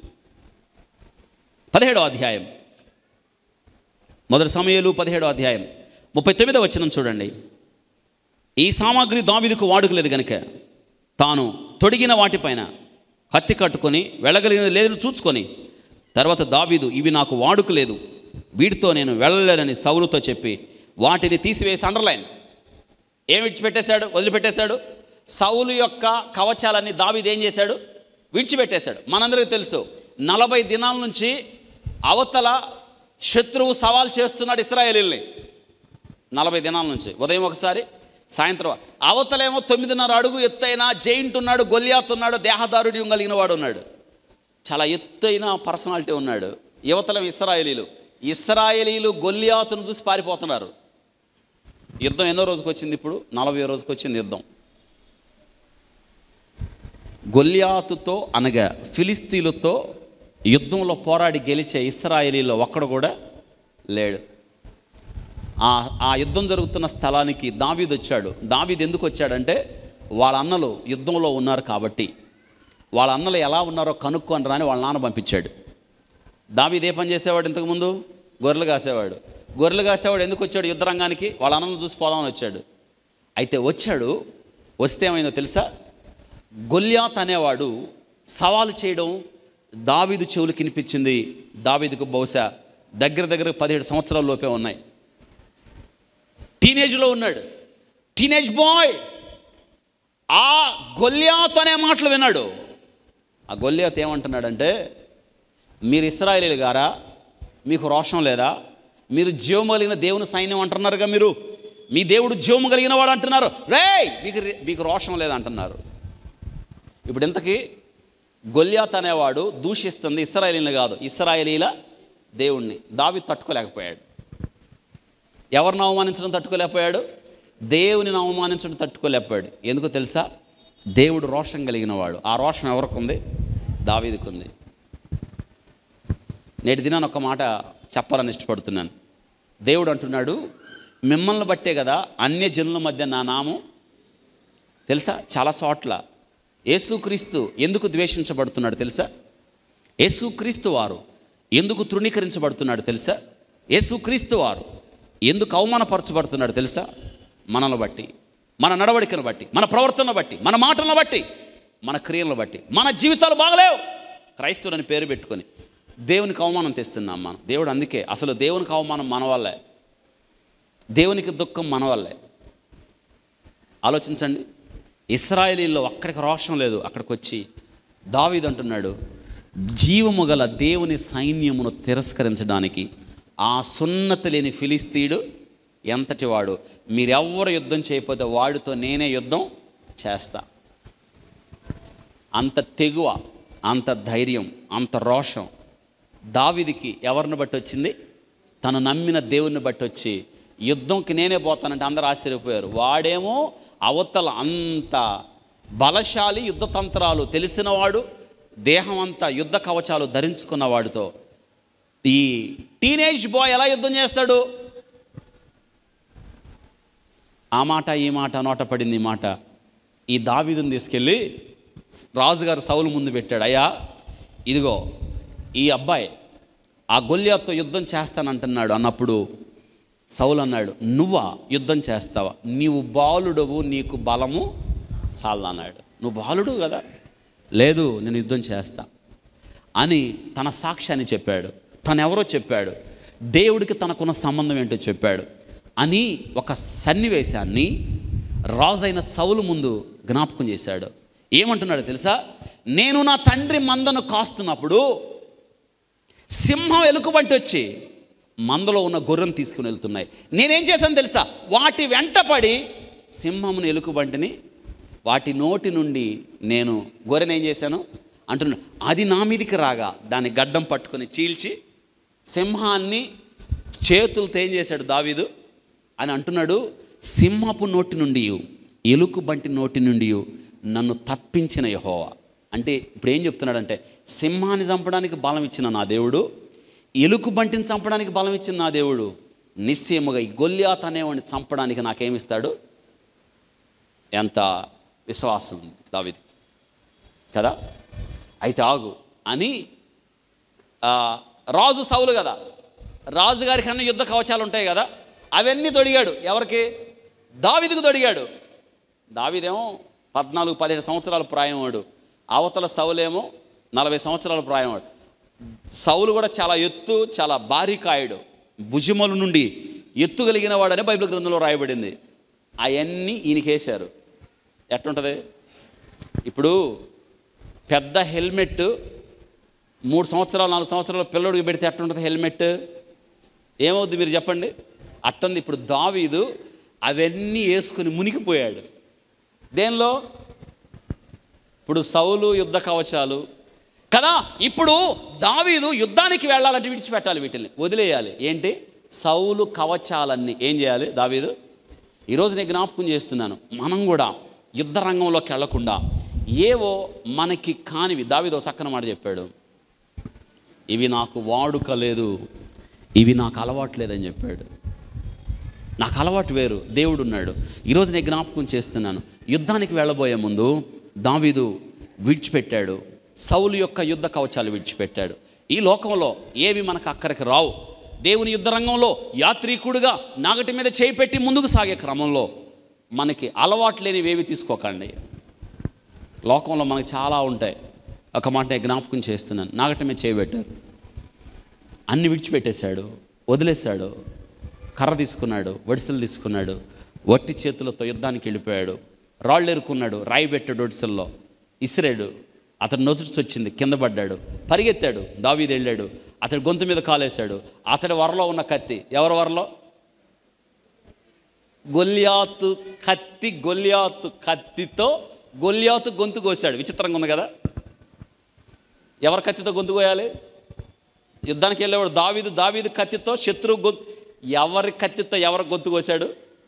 పదిహేడో అధ్యాయం మొదటి సమయాలు పదిహేడో అధ్యాయం ముప్పై తొమ్మిదో వచ్చిన చూడండి ఈ సామాగ్రి దావిదుకు వాడుకలేదు గనుక తాను తొడిగిన వాటిపైన కత్తి కట్టుకొని వెళ్ళగలిగిన లేదు చూచుకొని తర్వాత దావీదు ఇవి నాకు వాడుకలేదు వీటితో నేను వెళ్ళలేనని సౌలుతో చెప్పి వాటిని తీసివేసి అండర్లైన్ ఏం విడిచిపెట్టేశాడు వదిలిపెట్టేశాడు సౌలు యొక్క కవచాలన్నీ దావీదు ఏం చేశాడు విడిచిపెట్టేశాడు మనందరికీ తెలుసు నలభై దినాల నుంచి అవతల శత్రువు సవాల్ చేస్తున్నాడు ఇస్రాయేలీల్ని నలభై దినాల నుంచి ఉదయం ఒకసారి సాయంత్రం అవతలేమో తొమ్మిదిన్నర అడుగు ఎత్తైన జైంట్ ఉన్నాడు గొల్లియాత్ ఉన్నాడు దేహదారుడి కలిగిన వాడు ఉన్నాడు చాలా ఎత్తైన పర్సనాలిటీ ఉన్నాడు యువతలం ఇస్రాయేలీలు ఇస్రాయేలీలు గొల్లియాతును చూసి పారిపోతున్నారు యుద్ధం ఎన్నో రోజుకి వచ్చింది ఇప్పుడు నలభై రోజుకి వచ్చింది యుద్ధం గొల్లియాతుతో అనగా ఫిలిస్తీన్లతో యుద్ధంలో పోరాడి గెలిచే ఇస్రాయేలీలో ఒక్కడు కూడా లేడు ఆ ఆ యుద్ధం జరుగుతున్న స్థలానికి దావీద్ వచ్చాడు దావీద్ ఎందుకు వచ్చాడంటే వాళ్ళ అన్నలు యుద్ధంలో ఉన్నారు కాబట్టి వాళ్ళ అన్నలు ఎలా ఉన్నారో కనుక్కొని రాని వాళ్ళ నాన్న పంపించాడు దావీద్ ఏ పని చేసేవాడు ఇంతకుముందు గొర్రెలు కాసేవాడు గొర్రెలు కాసేవాడు ఎందుకు వచ్చాడు యుద్ధ రంగానికి వాళ్ళ అన్నలు చూసి పోదామని వచ్చాడు అయితే వచ్చాడు వస్తే ఏమైందో తెలుసా గొల్యాత్ అనేవాడు సవాలు చేయడం దావీదు చెవులు వినిపించింది దావీదుకు బహుశా దగ్గర దగ్గర పదిహేడు సంవత్సరాల లోపే ఉన్నాయి టీనేజ్లో ఉన్నాడు టీనేజ్ బాయ్ ఆ గొల్యాత్ అనే మాటలు విన్నాడు ఆ గొల్యాత్ ఏమంటున్నాడంటే మీరు ఇస్రాయలీలు గారా మీకు రోషం లేదా మీరు జీవం కలిగిన దేవుని సైన్యం అంటున్నారుగా మీరు మీ దేవుడు జీవము కలిగిన వాడు అంటున్నారు రే మీకు మీకు రోషం లేదా అంటున్నారు ఇప్పుడు ఇంతకీ గొల్యాత్ అనేవాడు దూషిస్తుంది ఇస్రాయలీని కాదు ఇస్రాయలీల దేవుణ్ణి దావి తట్టుకోలేకపోయాడు ఎవరిని అవమానించడం తట్టుకోలేకపోయాడు దేవుని అవమానించడం తట్టుకోలేకపోయాడు ఎందుకో తెలుసా దేవుడు రోషం కలిగిన వాడు ఆ రోషం ఎవరికి ఉంది దావీదికి ఉంది నేటి దినాన్ని ఒక మాట చెప్పాలని ఇష్టపడుతున్నాను దేవుడు అంటున్నాడు మిమ్మల్ని బట్టే కదా అన్య జనుల మధ్య నా నామం తెలుసా చాలా చోట్ల యేసుక్రీస్తు ఎందుకు ద్వేషించబడుతున్నాడు తెలుసా యేసుక్రీస్తు వారు ఎందుకు తృణీకరించబడుతున్నాడు తెలుసా యేసుక్రీస్తు వారు ఎందుకు అవమానపరచబడుతున్నాడు తెలుసా మనల్ని బట్టి మన నడవడికను బట్టి మన ప్రవర్తన బట్టి మన మాటలను బట్టి మన క్రియలను బట్టి మన జీవితాలు బాగలేవు క్రైస్తవులని పేరు పెట్టుకొని దేవునికి అవమానం తెస్తున్నాం మనం దేవుడు అందుకే అసలు దేవునికి అవమానం మన వల్లే దేవునికి దుఃఖం మన వల్లే ఆలోచించండి ఇస్రాయేలీల్లో అక్కడికి రోషం లేదు అక్కడికి వచ్చి దావీదు అంటున్నాడు జీవము గల దేవుని సైన్యమును తిరస్కరించడానికి ఆ సున్నతి లేని ఫిలిస్తీయుడు ఎంతటి వాడు మీరెవ్వరు యుద్ధం చేయకపోతే వాడితో నేనే యుద్ధం చేస్తా అంత తెగువ అంత ధైర్యం అంత రోషం దావిదికి ఎవరిని బట్టి వచ్చింది తను నమ్మిన దేవుని బట్టి వచ్చి యుద్ధంకి నేనే పోతానంటే అందరూ ఆశ్చర్యపోయారు వాడేమో అవతల అంత బలశాలి యుద్ధ తంత్రాలు తెలిసినవాడు దేహం అంతా యుద్ధ కవచాలు ధరించుకున్న వాడితో ఈ టీనేజ్ బాయ్ ఎలా యుద్ధం చేస్తాడు ఆ మాట ఈ మాట నోట పడింది ఈ మాట ఈ దావీదుని తీసుకెళ్ళి రాజుగారు సౌలు ముందు పెట్టాడు అయ్యా ఇదిగో ఈ అబ్బాయి ఆ గొల్యాతో యుద్ధం చేస్తానంటున్నాడు అన్నప్పుడు సౌలు అన్నాడు నువ్వా యుద్ధం చేస్తావా నీవు బాలుడవు నీకు బలము చాలన్నాడు నువ్వు బాలుడు కదా లేదు నేను యుద్ధం చేస్తా అని తన సాక్ష్యాన్ని చెప్పాడు తను ఎవరో చెప్పాడు దేవుడికి తనకున్న సంబంధం ఏంటో చెప్పాడు అని ఒక సన్నివేశాన్ని రాజైన సౌలు ముందు జ్ఞాపకం చేశాడు ఏమంటున్నాడు తెలుసా నేను నా తండ్రి మందను కాస్తున్నప్పుడు సింహం ఎలుకబంటి వచ్చి మందలో ఉన్న గొర్రెను తీసుకుని వెళ్తున్నాయి నేనేం చేశాను తెలుసా వాటి వెంటపడి సింహమును ఎలుకబంటిని వాటి నోటి నుండి నేను గొర్రెని ఏం చేశాను అంటున్నాడు అది నా మీదికి రాగా దాని గడ్డం పట్టుకొని చీల్చి సింహాన్ని చేతులతో ఏం చేశాడు దావీదు అని అంటున్నాడు సింహపు నోటి నుండి ఎలుకు బంటి నోటి నుండి నన్ను తప్పించిన యహోవా అంటే ఇప్పుడు ఏం చెప్తున్నాడంటే సింహాన్ని చంపడానికి బలం ఇచ్చిన నా దేవుడు ఎలుకు బంటిని చంపడానికి బలం ఇచ్చిన నా దేవుడు నిశ్చయముగా ఈ గొల్యాత్ అనేవాడిని చంపడానికి నాకేమిస్తాడు ఎంత విశ్వాసం ఉంది దావిది కదా అయితే ఆగు అని ఆ, రాజు సౌలు కదా రాజుగారికి అన్న యుద్ధ కవచాలు ఉంటాయి కదా అవన్నీ తొడిగాడు ఎవరికి దావిదికి తొడిగాడు దావిదేమో పద్నాలుగు పదిహేడు సంవత్సరాల ప్రాయం వాడు అవతల సౌలేమో నలభై సంవత్సరాల ప్రాయం వాడు సౌలు కూడా చాలా ఎత్తు చాలా బారికాయుడు భుజముల నుండి ఎత్తు కలిగిన వాడని బైబిల్ గ్రంథంలో రాయబడింది అవన్నీ ఈయనకేశారు ఎట్లుంటుంది ఇప్పుడు పెద్ద హెల్మెట్ మూడు సంవత్సరాలు నాలుగు సంవత్సరాల పిల్లడికి పెడితే ఎట్లుంటుంది హెల్మెట్ ఏమవుద్ది మీరు చెప్పండి అట్టుంది ఇప్పుడు దావీదు అవన్నీ వేసుకుని మునిగిపోయాడు దేనిలో ఇప్పుడు సౌలు యుద్ధ కవచాలు కదా ఇప్పుడు దావీదు యుద్ధానికి వెళ్ళాలంటే విడిచిపెట్టాలి వీటిని వదిలేయాలి ఏంటి సౌలు కవచాలన్నీ ఏం చేయాలి దావీదు ఈరోజు నేను జ్ఞాపకం చేస్తున్నాను మనం కూడా యుద్ధ రంగంలోకి వెళ్లకుండా ఏవో మనకి కానివి దావీదో చక్కన మాట చెప్పాడు ఇవి నాకు వాడుక లేదు ఇవి నాకు అలవాటు లేదని చెప్పాడు నాకు అలవాటు వేరు దేవుడు ఉన్నాడు ఈరోజు నేను జ్ఞాపకం చేస్తున్నాను యుద్ధానికి వెళ్ళబోయే ముందు దావీదు విడిచిపెట్టాడు సౌలు యొక్క యుద్ధ కవచాలు విడిచిపెట్టాడు ఈ లోకంలో ఏవి మనకు అక్కడికి రావు దేవుని యుద్ధ రంగంలో యాత్రికుడుగా నాగటి మీద చేయి పెట్టి ముందుకు సాగే క్రమంలో మనకి అలవాటు లేనివి ఏవి తీసుకోకండి లోకంలో మనకు చాలా ఉంటాయి ఒక మాట నేను జ్ఞాపకం చేస్తున్నాను నాగటి మీద చేయబెట్టారు అన్ని విడిచిపెట్టేశాడు వదిలేశాడు కర్ర తీసుకున్నాడు వడిసెలు తీసుకున్నాడు వట్టి చేతులతో యుద్ధానికి వెళ్ళిపోయాడు రాళ్ళు ఎరుకున్నాడు రాయి పెట్టాడు వడిసెల్లో ఇసిరాడు అతడు నొచుచి వచ్చింది కింద పడ్డాడు పరిగెత్తాడు దావీదు వెళ్ళాడు అతడి గొంతు మీద కాలేశాడు అతడి వరలో ఉన్న కత్తి ఎవరి వరలో గొల్యాతు కత్తి గొల్యాతు కత్తితో గొల్యాతు గొంతు కోసాడు విచిత్రంగా ఉంది కదా ఎవరి కత్తితో గొంతు కోయాలి యుద్ధానికి వెళ్ళేవాడు దావీదు దావీదు కత్తితో శత్రువు గొంతు ఎవరి కత్తితో ఎవరి గొంతు కోసాడు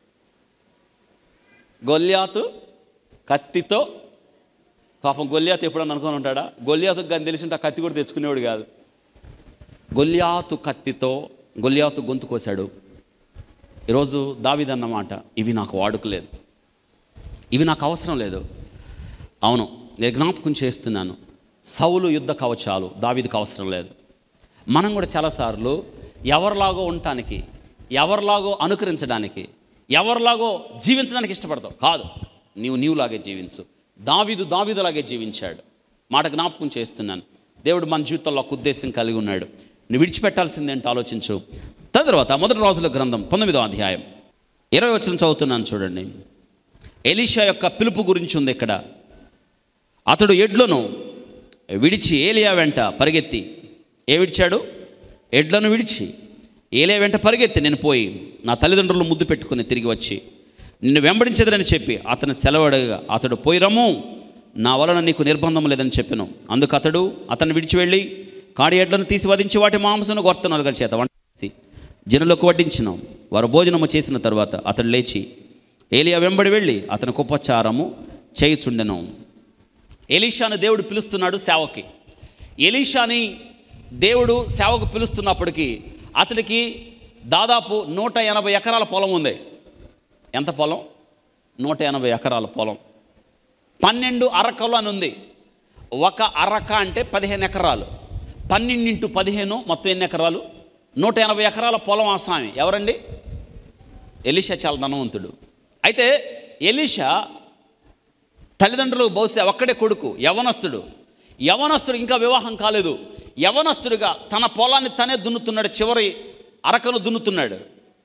గొల్యాతు కత్తితో పాపం గొల్యాతు ఎప్పుడన్నా అనుకొని ఉంటాడా గొల్యాతుకు కానీ తెలిసి ఉంటే ఆ కత్తి కూడా తెచ్చుకునేవాడు కాదు గొల్యాతు కత్తితో గొల్యాతు గొంతు కోసాడు ఈరోజు దావిదన్నమాట ఇవి నాకు వాడుకలేదు ఇవి నాకు అవసరం లేదు అవును నేను జ్ఞాపకం చేస్తున్నాను సౌలు యుద్ధ కవచాలు దావీదికి అవసరం లేదు మనం కూడా చాలాసార్లు ఎవరిలాగో ఉండటానికి ఎవరిలాగో అనుకరించడానికి ఎవరిలాగో జీవించడానికి ఇష్టపడతావు కాదు నీవు నీవులాగే జీవించు దావీదు దావీదులాగే జీవించాడు మాట జ్ఞాపకం చేస్తున్నాను దేవుడు మన జీవితంలో ఒక ఉద్దేశం కలిగి ఉన్నాడు నువ్వు విడిచిపెట్టాల్సిందేంటో ఆలోచించు తరువాత మొదటి రోజుల గ్రంథం పంతొమ్మిదో అధ్యాయం ఇరవై వచ్చిన చదువుతున్నాను చూడండి ఎలీషా యొక్క పిలుపు గురించి ఉంది ఇక్కడ అతడు ఎడ్లను విడిచి ఏలియా వెంట పరిగెత్తి ఏ విడిచాడు ఎడ్లను విడిచి ఏలియా వెంట పరిగెత్తి నేను పోయి నా తల్లిదండ్రులు ముద్దు పెట్టుకుని తిరిగి వచ్చి నిన్ను వెంబడించదని చెప్పి అతను సెలవడగా అతడు పోయి రమ్ము నా వలన నీకు నిర్బంధం లేదని చెప్పాను అందుకు అతడు అతను విడిచి వెళ్ళి కాడి ఎడ్లను తీసి వధించి వాటి మాంసను గొర్తనలుగా చేత వంట చేసి జనులకు వడ్డించినాం వారు భోజనము చేసిన తర్వాత అతడు లేచి ఏలియా వెంబడి వెళ్ళి అతని కుపచారము చేయుచుండెను ఎలీషాను దేవుడు పిలుస్తున్నాడు సేవకి ఎలీషాని దేవుడు సేవకు పిలుస్తున్నప్పటికీ అతడికి దాదాపు నూట ఎనభై ఎకరాల పొలం ఉంది ఎంత పొలం నూట ఎనభై ఎకరాల పొలం పన్నెండు అరకలు అని ఉంది ఒక అరక అంటే పదిహేను ఎకరాలు పన్నెండు ఇంటూ పదిహేను మొత్తం ఎన్ని ఎకరాలు నూట ఎనభై ఎకరాల పొలం ఆ స్వామి ఎవరండి ఎలీషా చాలా ధనవంతుడు అయితే ఎలీషా తల్లిదండ్రులు బహుశా ఒక్కడే కొడుకు యవనస్తుడు యవనస్తుడు ఇంకా వివాహం కాలేదు యవనస్తుడిగా తన పొలాన్ని తనే దున్నుతున్నాడు చివరి అరకను దున్నుతున్నాడు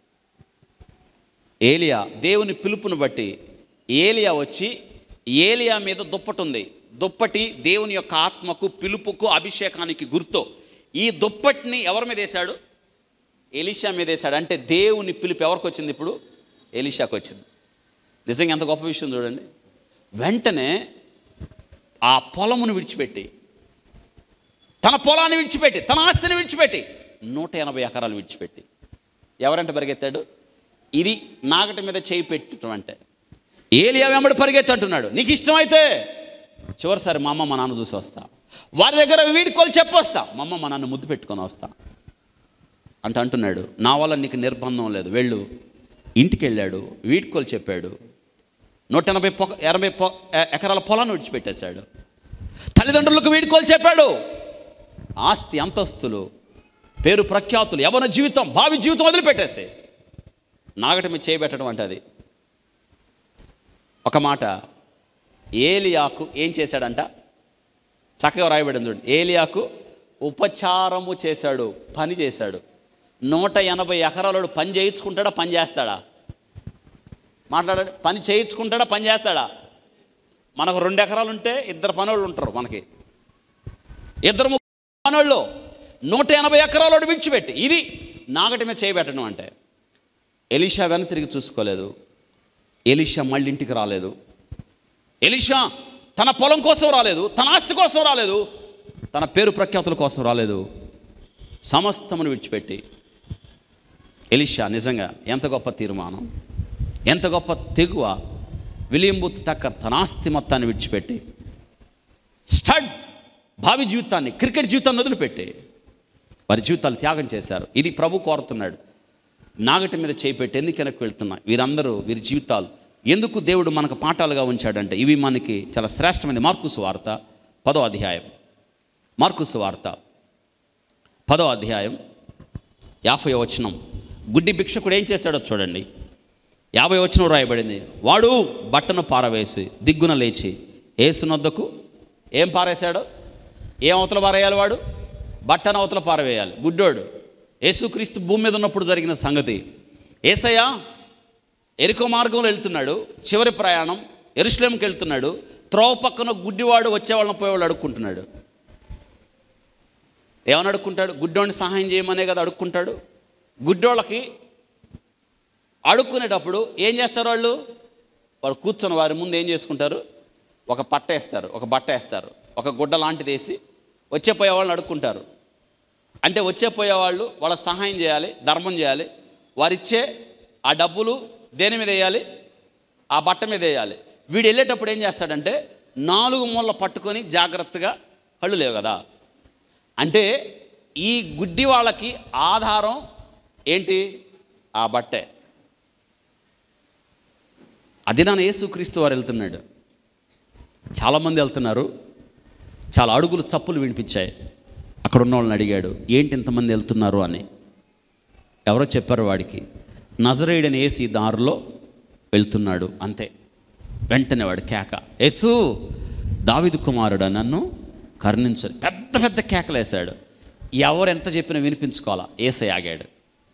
ఏలియా దేవుని పిలుపుని బట్టి ఏలియా వచ్చి ఏలియా మీద దుప్పటి ఉంది దుప్పటి దేవుని యొక్క ఆత్మకు పిలుపుకు అభిషేకానికి గుర్తు ఈ దుప్పటిని ఎవరి మీద వేశాడు ఎలీషా మీద వేశాడు అంటే దేవుని పిలుపు ఎవరికి వచ్చింది ఇప్పుడు ఎలీషాకు వచ్చింది నిజంగా ఎంత గొప్ప విషయం చూడండి వెంటనే ఆ పొలమును విడిచిపెట్టి తన పొలాన్ని విడిచిపెట్టి తన ఆస్తిని విడిచిపెట్టి నూట ఎనభై ఎకరాలు విడిచిపెట్టి ఎవరంటే పరిగెత్తాడు ఇది నాగటి మీద చేయి పెట్టడం అంటే ఏలియా వెంబడి పరిగెత్తి అంటున్నాడు నీకు ఇష్టమైతే చివరిసారి మా అమ్మ మా నాన్న చూసి వస్తా వారి దగ్గర వీడుకోలు చెప్పొస్తా మా అమ్మ మా నాన్న ముద్దు పెట్టుకొని వస్తా అంట అంటున్నాడు నా వల్ల నీకు నిర్బంధం లేదు వెళ్ళు ఇంటికి వెళ్ళాడు వీడ్కోలు చెప్పాడు నూట ఎనభై పొ ఎనభై పొ ఎ- ఎకరాల పొలాన్ని విడిచిపెట్టేశాడు తల్లిదండ్రులకు వీడుకోలు చెప్పాడు ఆస్తి అంతస్తులు పేరు ప్రఖ్యాతులు యవన జీవితం భావి జీవితం వదిలిపెట్టేసే నాగటి మీద చేయబెట్టడం అంటే అది ఒక మాట ఏలియాకు ఏం చేశాడంట చక్కగా రాయబడింది చూడండి ఏలియాకు ఉపచారము చేశాడు పని చేశాడు నూట ఎనభై ఎకరాలు పని చేయించుకుంటాడా పని చేస్తాడా మాట్లాడండి పని చేయించుకుంటాడా పని చేస్తాడా మనకు రెండు ఎకరాలు ఉంటే ఇద్దరు పనోళ్ళు ఉంటారు మనకి ఇద్దరు ముగ్గురు పనోళ్ళు నూట ఎనభై ఎకరాలు విడిచిపెట్టి ఇది నాగటి మీద చేయబెట్టడం అంటే ఎలీషా వెన తిరిగి చూసుకోలేదు ఎలీషా మళ్ళీ ఇంటికి రాలేదు ఎలీషా తన పొలం కోసం రాలేదు తన ఆస్తి కోసం రాలేదు తన పేరు ప్రఖ్యాతుల కోసం రాలేదు సమస్తమును విడిచిపెట్టి ఎలీషా నిజంగా ఎంత గొప్ప తీర్మానం ఎంత గొప్ప తెగువ విలియం బూత్ టక్కర్ తన ఆస్తి మొత్తాన్ని విడిచిపెట్టి స్టడ్ భావి జీవితాన్ని క్రికెట్ జీవితాన్ని వదిలిపెట్టి వారి జీవితాలు త్యాగం చేశారు ఇది ప్రభు కోరుతున్నాడు నాగటి మీద చేయిపెట్టి ఎందుకు వెనక్కి వెళ్తున్నా వీరందరూ వీరి జీవితాలు ఎందుకు దేవుడు మనకు పాఠాలుగా ఉంచాడంటే ఇవి మనకి చాలా శ్రేష్టమైనది మార్కుసు వార్త పదో అధ్యాయం మార్కుసు వార్త పదో అధ్యాయం యాభై వచనం గుడ్డి భిక్షకుడు ఏం చేశాడో చూడండి యాభై వచనం రాయబడింది వాడు బట్టను పారవేసి దిగ్గున లేచి ఏసునొద్దకు ఏం పారేశాడు ఏం అవతల పారేయాలి వాడు బట్టను అవతల పారవేయాలి గుడ్డోడు యేసుక్రీస్తు భూమి మీద ఉన్నప్పుడు జరిగిన సంగతి ఏసయ్య ఎరుకో మార్గంలో వెళ్తున్నాడు చివరి ప్రయాణం ఎరుశ్లేంకి వెళ్తున్నాడు త్రోవ పక్కన గుడ్డివాడు వచ్చేవాళ్ళని పోయేవాళ్ళు అడుక్కుంటున్నాడు ఏమని అడుక్కుంటాడు గుడ్డోడిని సహాయం చేయమనే కదా అడుక్కుంటాడు గుడ్డోళ్ళకి అడుక్కునేటప్పుడు ఏం చేస్తారు వాళ్ళు వాళ్ళు కూర్చొని వారి ముందు ఏం చేసుకుంటారు ఒక పట్ట వేస్తారు ఒక బట్ట వేస్తారు ఒక గుడ్డ లాంటిది వేసి వచ్చే పోయే వాళ్ళని అడుక్కుంటారు అంటే వచ్చే పోయేవాళ్ళు వాళ్ళకి సహాయం చేయాలి ధర్మం చేయాలి వారిచ్చే ఆ డబ్బులు దేని మీద వేయాలి ఆ బట్ట మీద వేయాలి వీడు వెళ్ళేటప్పుడు ఏం చేస్తాడంటే నాలుగు మూల పట్టుకొని జాగ్రత్తగా కళ్ళు లేవు కదా అంటే ఈ గుడ్డి వాళ్ళకి ఆధారం ఏంటి ఆ బట్టే అది నా యేసుక్రీస్తు వారు వెళ్తున్నాడు చాలామంది వెళ్తున్నారు చాలా అడుగులు చప్పులు వినిపించాయి అక్కడ ఉన్న వాళ్ళని అడిగాడు ఏంటి ఇంతమంది వెళ్తున్నారు అని ఎవరో చెప్పారు వాడికి నజరేయుడని ఏసి దారిలో వెళ్తున్నాడు అంతే వెంటనే వాడు కేక యేసు దావిదు కుమారుడు నన్ను కరుణించరు పెద్ద పెద్ద కేకలు వేశాడు ఎవరు ఎంత చెప్పినా వినిపించుకోవాలా ఏసై ఆగాడు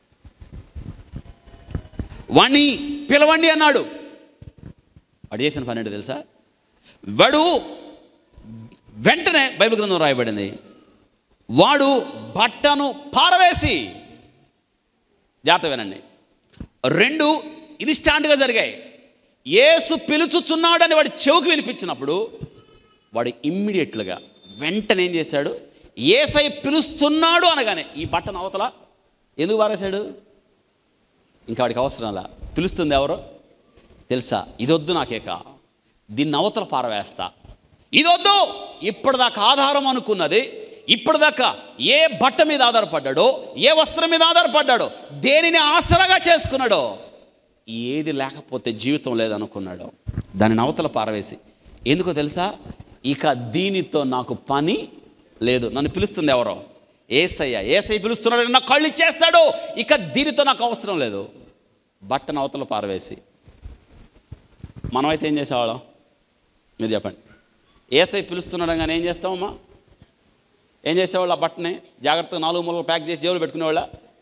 వాణ్ణి పిలవండి అన్నాడు వాడు చేసిన పని ఏంటో తెలుసా వాడు వెంటనే బైబిల్ గ్రంథం రాయబడింది వాడు బట్టను పారవేసి జాగ్రత్త వినండి రెండు ఇన్స్టాంట్గా జరిగాయి ఏసు పిలుచుచున్నాడని వాడి చెవుకు వినిపించినప్పుడు వాడు ఇమ్మీడియట్లుగా వెంటనే ఏం చేశాడు ఏసై పిలుస్తున్నాడు అనగానే ఈ బట్టను అవతల ఎందుకు పారేశాడు ఇంకా వాడికి అవసరంలా పిలుస్తుంది ఎవరు తెలుసా ఇదొద్దు నాకేక దీన్ని అవతల పారవేస్తా ఇదొద్దు ఇప్పటిదాకా ఆధారం అనుకున్నది ఇప్పటిదాకా ఏ బట్ట మీద ఆధారపడ్డాడో ఏ వస్త్రం మీద ఆధారపడ్డాడో దేనిని ఆసరాగా చేసుకున్నాడో ఏది లేకపోతే జీవితం లేదనుకున్నాడో దానిని అవతల పారవేసి ఎందుకో తెలుసా ఇక దీనితో నాకు పని లేదు నన్ను పిలుస్తుంది ఎవరో ఏసయ్య ఏసై పిలుస్తున్నాడు నా కళ్ళు ఇచ్చేస్తాడు ఇక దీనితో నాకు అవసరం లేదు బట్టను అవతల పారవేసి మనమైతే ఏం చేసేవాళ్ళం మీరు చెప్పండి ఏసై పిలుస్తున్నాడు కానీ ఏం చేస్తామమ్మా ఏం చేసేవాళ్ళు ఆ బట్టని జాగ్రత్తగా నాలుగు మూలలు ప్యాక్ చేసి జేబులు పెట్టుకునేవాళ్ళ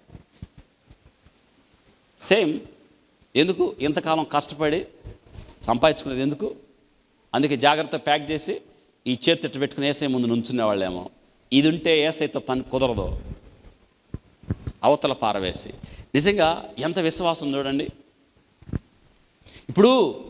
సేమ్ ఎందుకు ఇంతకాలం కష్టపడి సంపాదించుకునేది ఎందుకు అందుకే జాగ్రత్త ప్యాక్ చేసి ఈ చేతి పెట్టుకుని ఏసై ముందు నుంచునేవాళ్ళేమో ఇది ఉంటే ఏసైతో పని కుదరదు అవతల పారవేసి నిజంగా ఎంత విశ్వాసం చూడండి ఇప్పుడు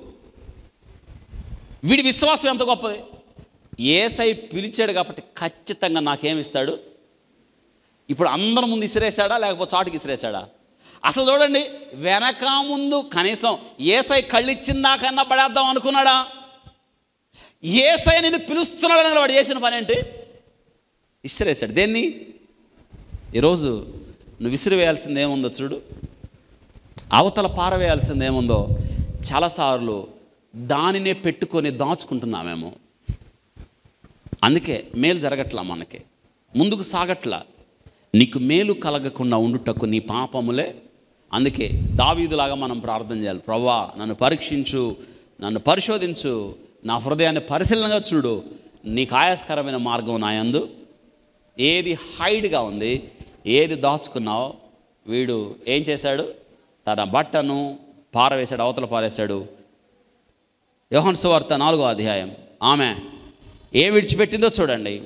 వీడి విశ్వాసం ఎంత గొప్పది ఏసై పిలిచాడు కాబట్టి ఖచ్చితంగా నాకేమిస్తాడు ఇప్పుడు అందరి ముందు ఇసిరేశాడా లేకపోతే చాటుకి ఇసిరేశాడా అసలు చూడండి వెనక ముందు కనీసం ఏసై కళ్ళిచ్చిన దాకన్నా పడేద్దాం అనుకున్నాడా ఏసై నిన్ను పిలుస్తున్నాడని వాడు చేసిన పని ఏంటి ఇసిరేశాడు దేన్ని ఈరోజు నువ్వు విసిరివేయాల్సింది ఏముందో చూడు అవతల పారవేయాల్సింది ఏముందో చాలాసార్లు దానినే పెట్టుకొని దాచుకుంటున్నామేమో అందుకే మేలు జరగట్లా మనకి ముందుకు సాగట్లా నీకు మేలు కలగకుండా ఉండుటకు నీ పాపములే అందుకే దావీదులాగా మనం ప్రార్థన చేయాలి ప్రవ్వా నన్ను పరీక్షించు నన్ను పరిశోధించు నా హృదయాన్ని పరిశీలనగా చూడు నీకు ఆయాస్కరమైన మార్గం నాయందు ఏది హైడ్గా ఉంది ఏది దాచుకున్నావో వీడు ఏం చేశాడు తన బట్టను పారవేశాడు అవతల పారేశాడు యోహన్ సువార్త నాలుగో అధ్యాయం ఆమె ఏం విడిచిపెట్టిందో చూడండి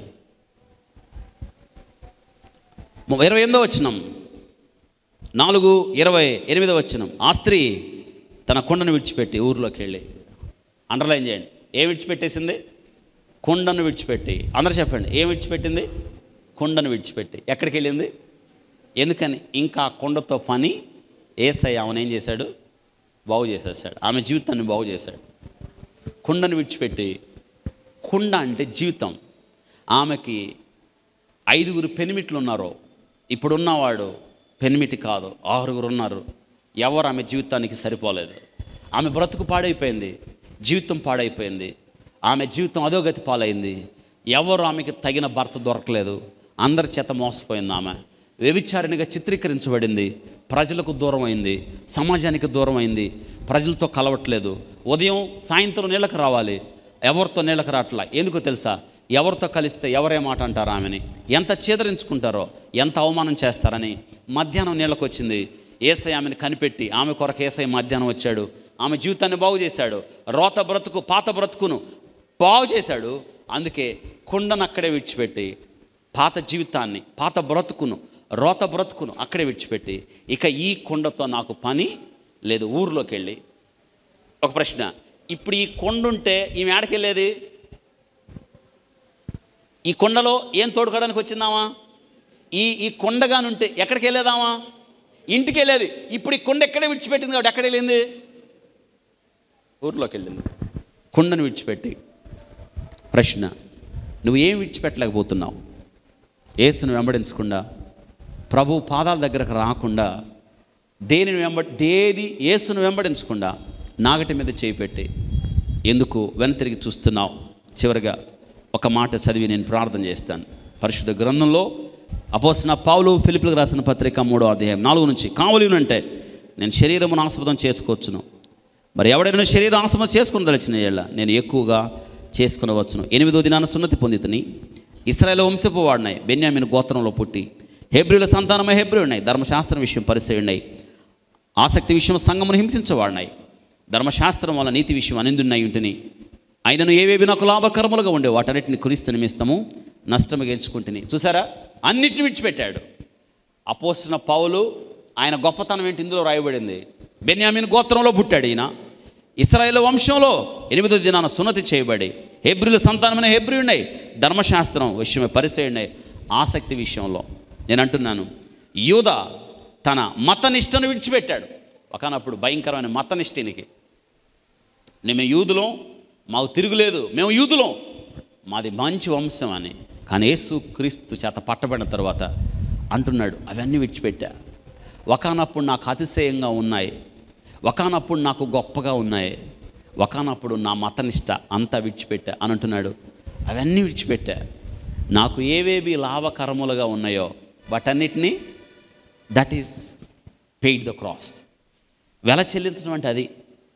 ఇరవై ఎనిమిదో వచ్చినాం నాలుగు ఇరవై ఎనిమిదో వచ్చినాం ఆ స్త్రీ తన కుండను విడిచిపెట్టి ఊర్లోకి వెళ్ళి అండర్లైన్ చేయండి ఏం విడిచిపెట్టేసింది కుండను విడిచిపెట్టి అందరు చెప్పండి ఏం విడిచిపెట్టింది కుండను విడిచిపెట్టి ఎక్కడికి వెళ్ళింది ఎందుకని ఇంకా ఆ కుండతో పని ఏసై ఆమెను ఏం చేశాడు బాగు చేసేసాడు ఆమె జీవితాన్ని బాగు చేశాడు కుండను విడిచిపెట్టి కుండ అంటే జీవితం ఆమెకి ఐదుగురు పెనిమిట్లు ఉన్నారు ఇప్పుడున్నవాడు పెనిమిటి కాదు ఆరుగురు ఉన్నారు ఎవరు ఆమె జీవితానికి సరిపోలేదు ఆమె బ్రతుకు పాడైపోయింది జీవితం పాడైపోయింది ఆమె జీవితం అధోగతి పాలైంది ఎవరు ఆమెకి తగిన భర్త దొరకలేదు అందరి చేత మోసపోయింది ఆమె వ్యభిచారిణిగా చిత్రీకరించబడింది ప్రజలకు దూరం అయింది సమాజానికి దూరం అయింది ప్రజలతో కలవట్లేదు ఉదయం సాయంత్రం నీళ్ళకి రావాలి ఎవరితో నీళ్ళకి రావట్లా ఎందుకో తెలుసా ఎవరితో కలిస్తే ఎవరే మాట అంటారో ఆమెని ఎంత చేదరించుకుంటారో ఎంత అవమానం చేస్తారని మధ్యాహ్నం నీళ్ళకు వచ్చింది ఏసై ఆమెను కనిపెట్టి ఆమె కొరకు ఏసై మధ్యాహ్నం వచ్చాడు ఆమె జీవితాన్ని బాగు చేశాడు రోత బ్రతుకు పాత బ్రతుకును బాగు చేశాడు అందుకే కుండను అక్కడే విడిచిపెట్టి పాత జీవితాన్ని పాత బ్రతుకును రోత బ్రతుకును అక్కడే విడిచిపెట్టి ఇక ఈ కుండతో నాకు పని లేదు ఊర్లోకి వెళ్ళి ఒక ప్రశ్న ఇప్పుడు ఈ కొండ ఉంటే ఈమె ఆడకి వెళ్ళేది ఈ కొండలో ఏం తోడుకోవడానికి వచ్చిందామా ఈ ఈ కొండగానుంటే ఎక్కడికి వెళ్ళేదామా ఇంటికి వెళ్ళేది ఇప్పుడు ఈ కొండ ఎక్కడే విడిచిపెట్టింది కాబట్టి ఎక్కడ వెళ్ళింది ఊర్లోకి వెళ్ళింది కొండను విడిచిపెట్టి ప్రశ్న నువ్వు ఏం విడిచిపెట్టలేకపోతున్నావు ఏసును వెంబడించకుండా ప్రభు పాదాల దగ్గరకు రాకుండా దేనిని వెంబ దేది ఏసును వెంబడించకుండా నాగటి మీద చేయి పెట్టి ఎందుకు వెనతిరిగి చూస్తున్నావు చివరిగా ఒక మాట చదివి నేను ప్రార్థన చేస్తాను పరిశుద్ధ గ్రంథంలో అపోసిన పావులు ఫిలిపిలకు రాసిన పత్రిక మూడో అధ్యాయం నాలుగు నుంచి కావలినంటే నేను శరీరమును ఆస్పదం చేసుకోవచ్చును మరి ఎవడైనా శరీర ఆసమ చేసుకుని దలిచిన ఏళ్ళ నేను ఎక్కువగా చేసుకునవచ్చును ఎనిమిదో దినాన సున్నతి పొందితని ఇస్రాయేల్ వంశపు వాడినాయి బెన్యామిన్ గోత్రంలో పుట్టి హెబ్రిల సంతానమే హెబ్రి ఉన్నాయి ధర్మశాస్త్రం విషయం పరిచయం ఉన్నాయి ఆసక్తి విషయం సంగమును హింసించవాడినాయి ధర్మశాస్త్రం వల్ల నీతి విషయం అనిందున్నాయి ఉంటుని ఆయనను ఏవేవి నాకు లాభకరములుగా ఉండే వాటన్నిటిని క్రీస్తు నిమిస్తము నష్టముగా ఎంచుకుంటుని చూసారా అన్నిటిని విడిచిపెట్టాడు అపోసిన పౌలు ఆయన గొప్పతనం ఏంటి ఇందులో రాయబడింది బెన్యామిన్ గోత్రంలో పుట్టాడు ఈయన ఇస్రాయేల్ వంశంలో ఎనిమిదో దినాన సున్నతి చేయబడి హెబ్రిల సంతానమైన హెబ్రి ఉన్నాయి ధర్మశాస్త్రం విషయమే పరిచయం ఉన్నాయి ఆసక్తి విషయంలో నేను అంటున్నాను యూద తన మతనిష్టను విడిచిపెట్టాడు ఒకనప్పుడు భయంకరమైన మతనిష్ఠనికి మేము యూదులం మాకు తిరుగులేదు మేము యూదులం మాది మంచి వంశం అని కానీ యేసు క్రీస్తు చేత పట్టబడిన తర్వాత అంటున్నాడు అవన్నీ విడిచిపెట్టా ఒకనప్పుడు నాకు అతిశయంగా ఉన్నాయి ఒకనప్పుడు నాకు గొప్పగా ఉన్నాయి ఒకనప్పుడు నా మతనిష్ట అంతా విడిచిపెట్టా అని అంటున్నాడు అవన్నీ విడిచిపెట్టా నాకు ఏవేవి లాభకరములుగా ఉన్నాయో వాటన్నిటినీ that is paid the cross వెల చెల్లించడం అంటే అది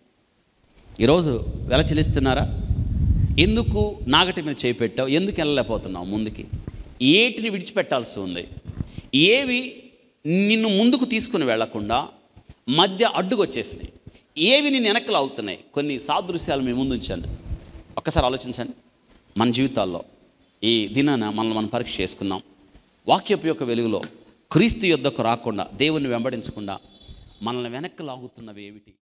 ఈరోజు వెల చెల్లిస్తున్నారా ఎందుకు నాగటి మీద చేయి పెట్టావు ఎందుకు వెళ్ళలేకపోతున్నావు ముందుకి ఏటిని విడిచిపెట్టాల్సి ఉంది ఏవి నిన్ను ముందుకు తీసుకుని వెళ్లకుండా మధ్య అడ్డుకు వచ్చేసినాయి ఏవి నిన్ను వెనక్కి లాగుతున్నాయి కొన్ని సాదృశ్యాలు మీ ముందు ఉంచాను ఒక్కసారి ఆలోచించండి మన జీవితాల్లో ఈ దినాన మనల్ని మనం పరీక్ష చేసుకుందాం వాక్యపు యొక్క వెలుగులో క్రీస్తు యొద్దకు రాకుండా దేవుని వెంబడించకుండా మనల్ని వెనక్కి లాగుతున్నవి ఏమిటి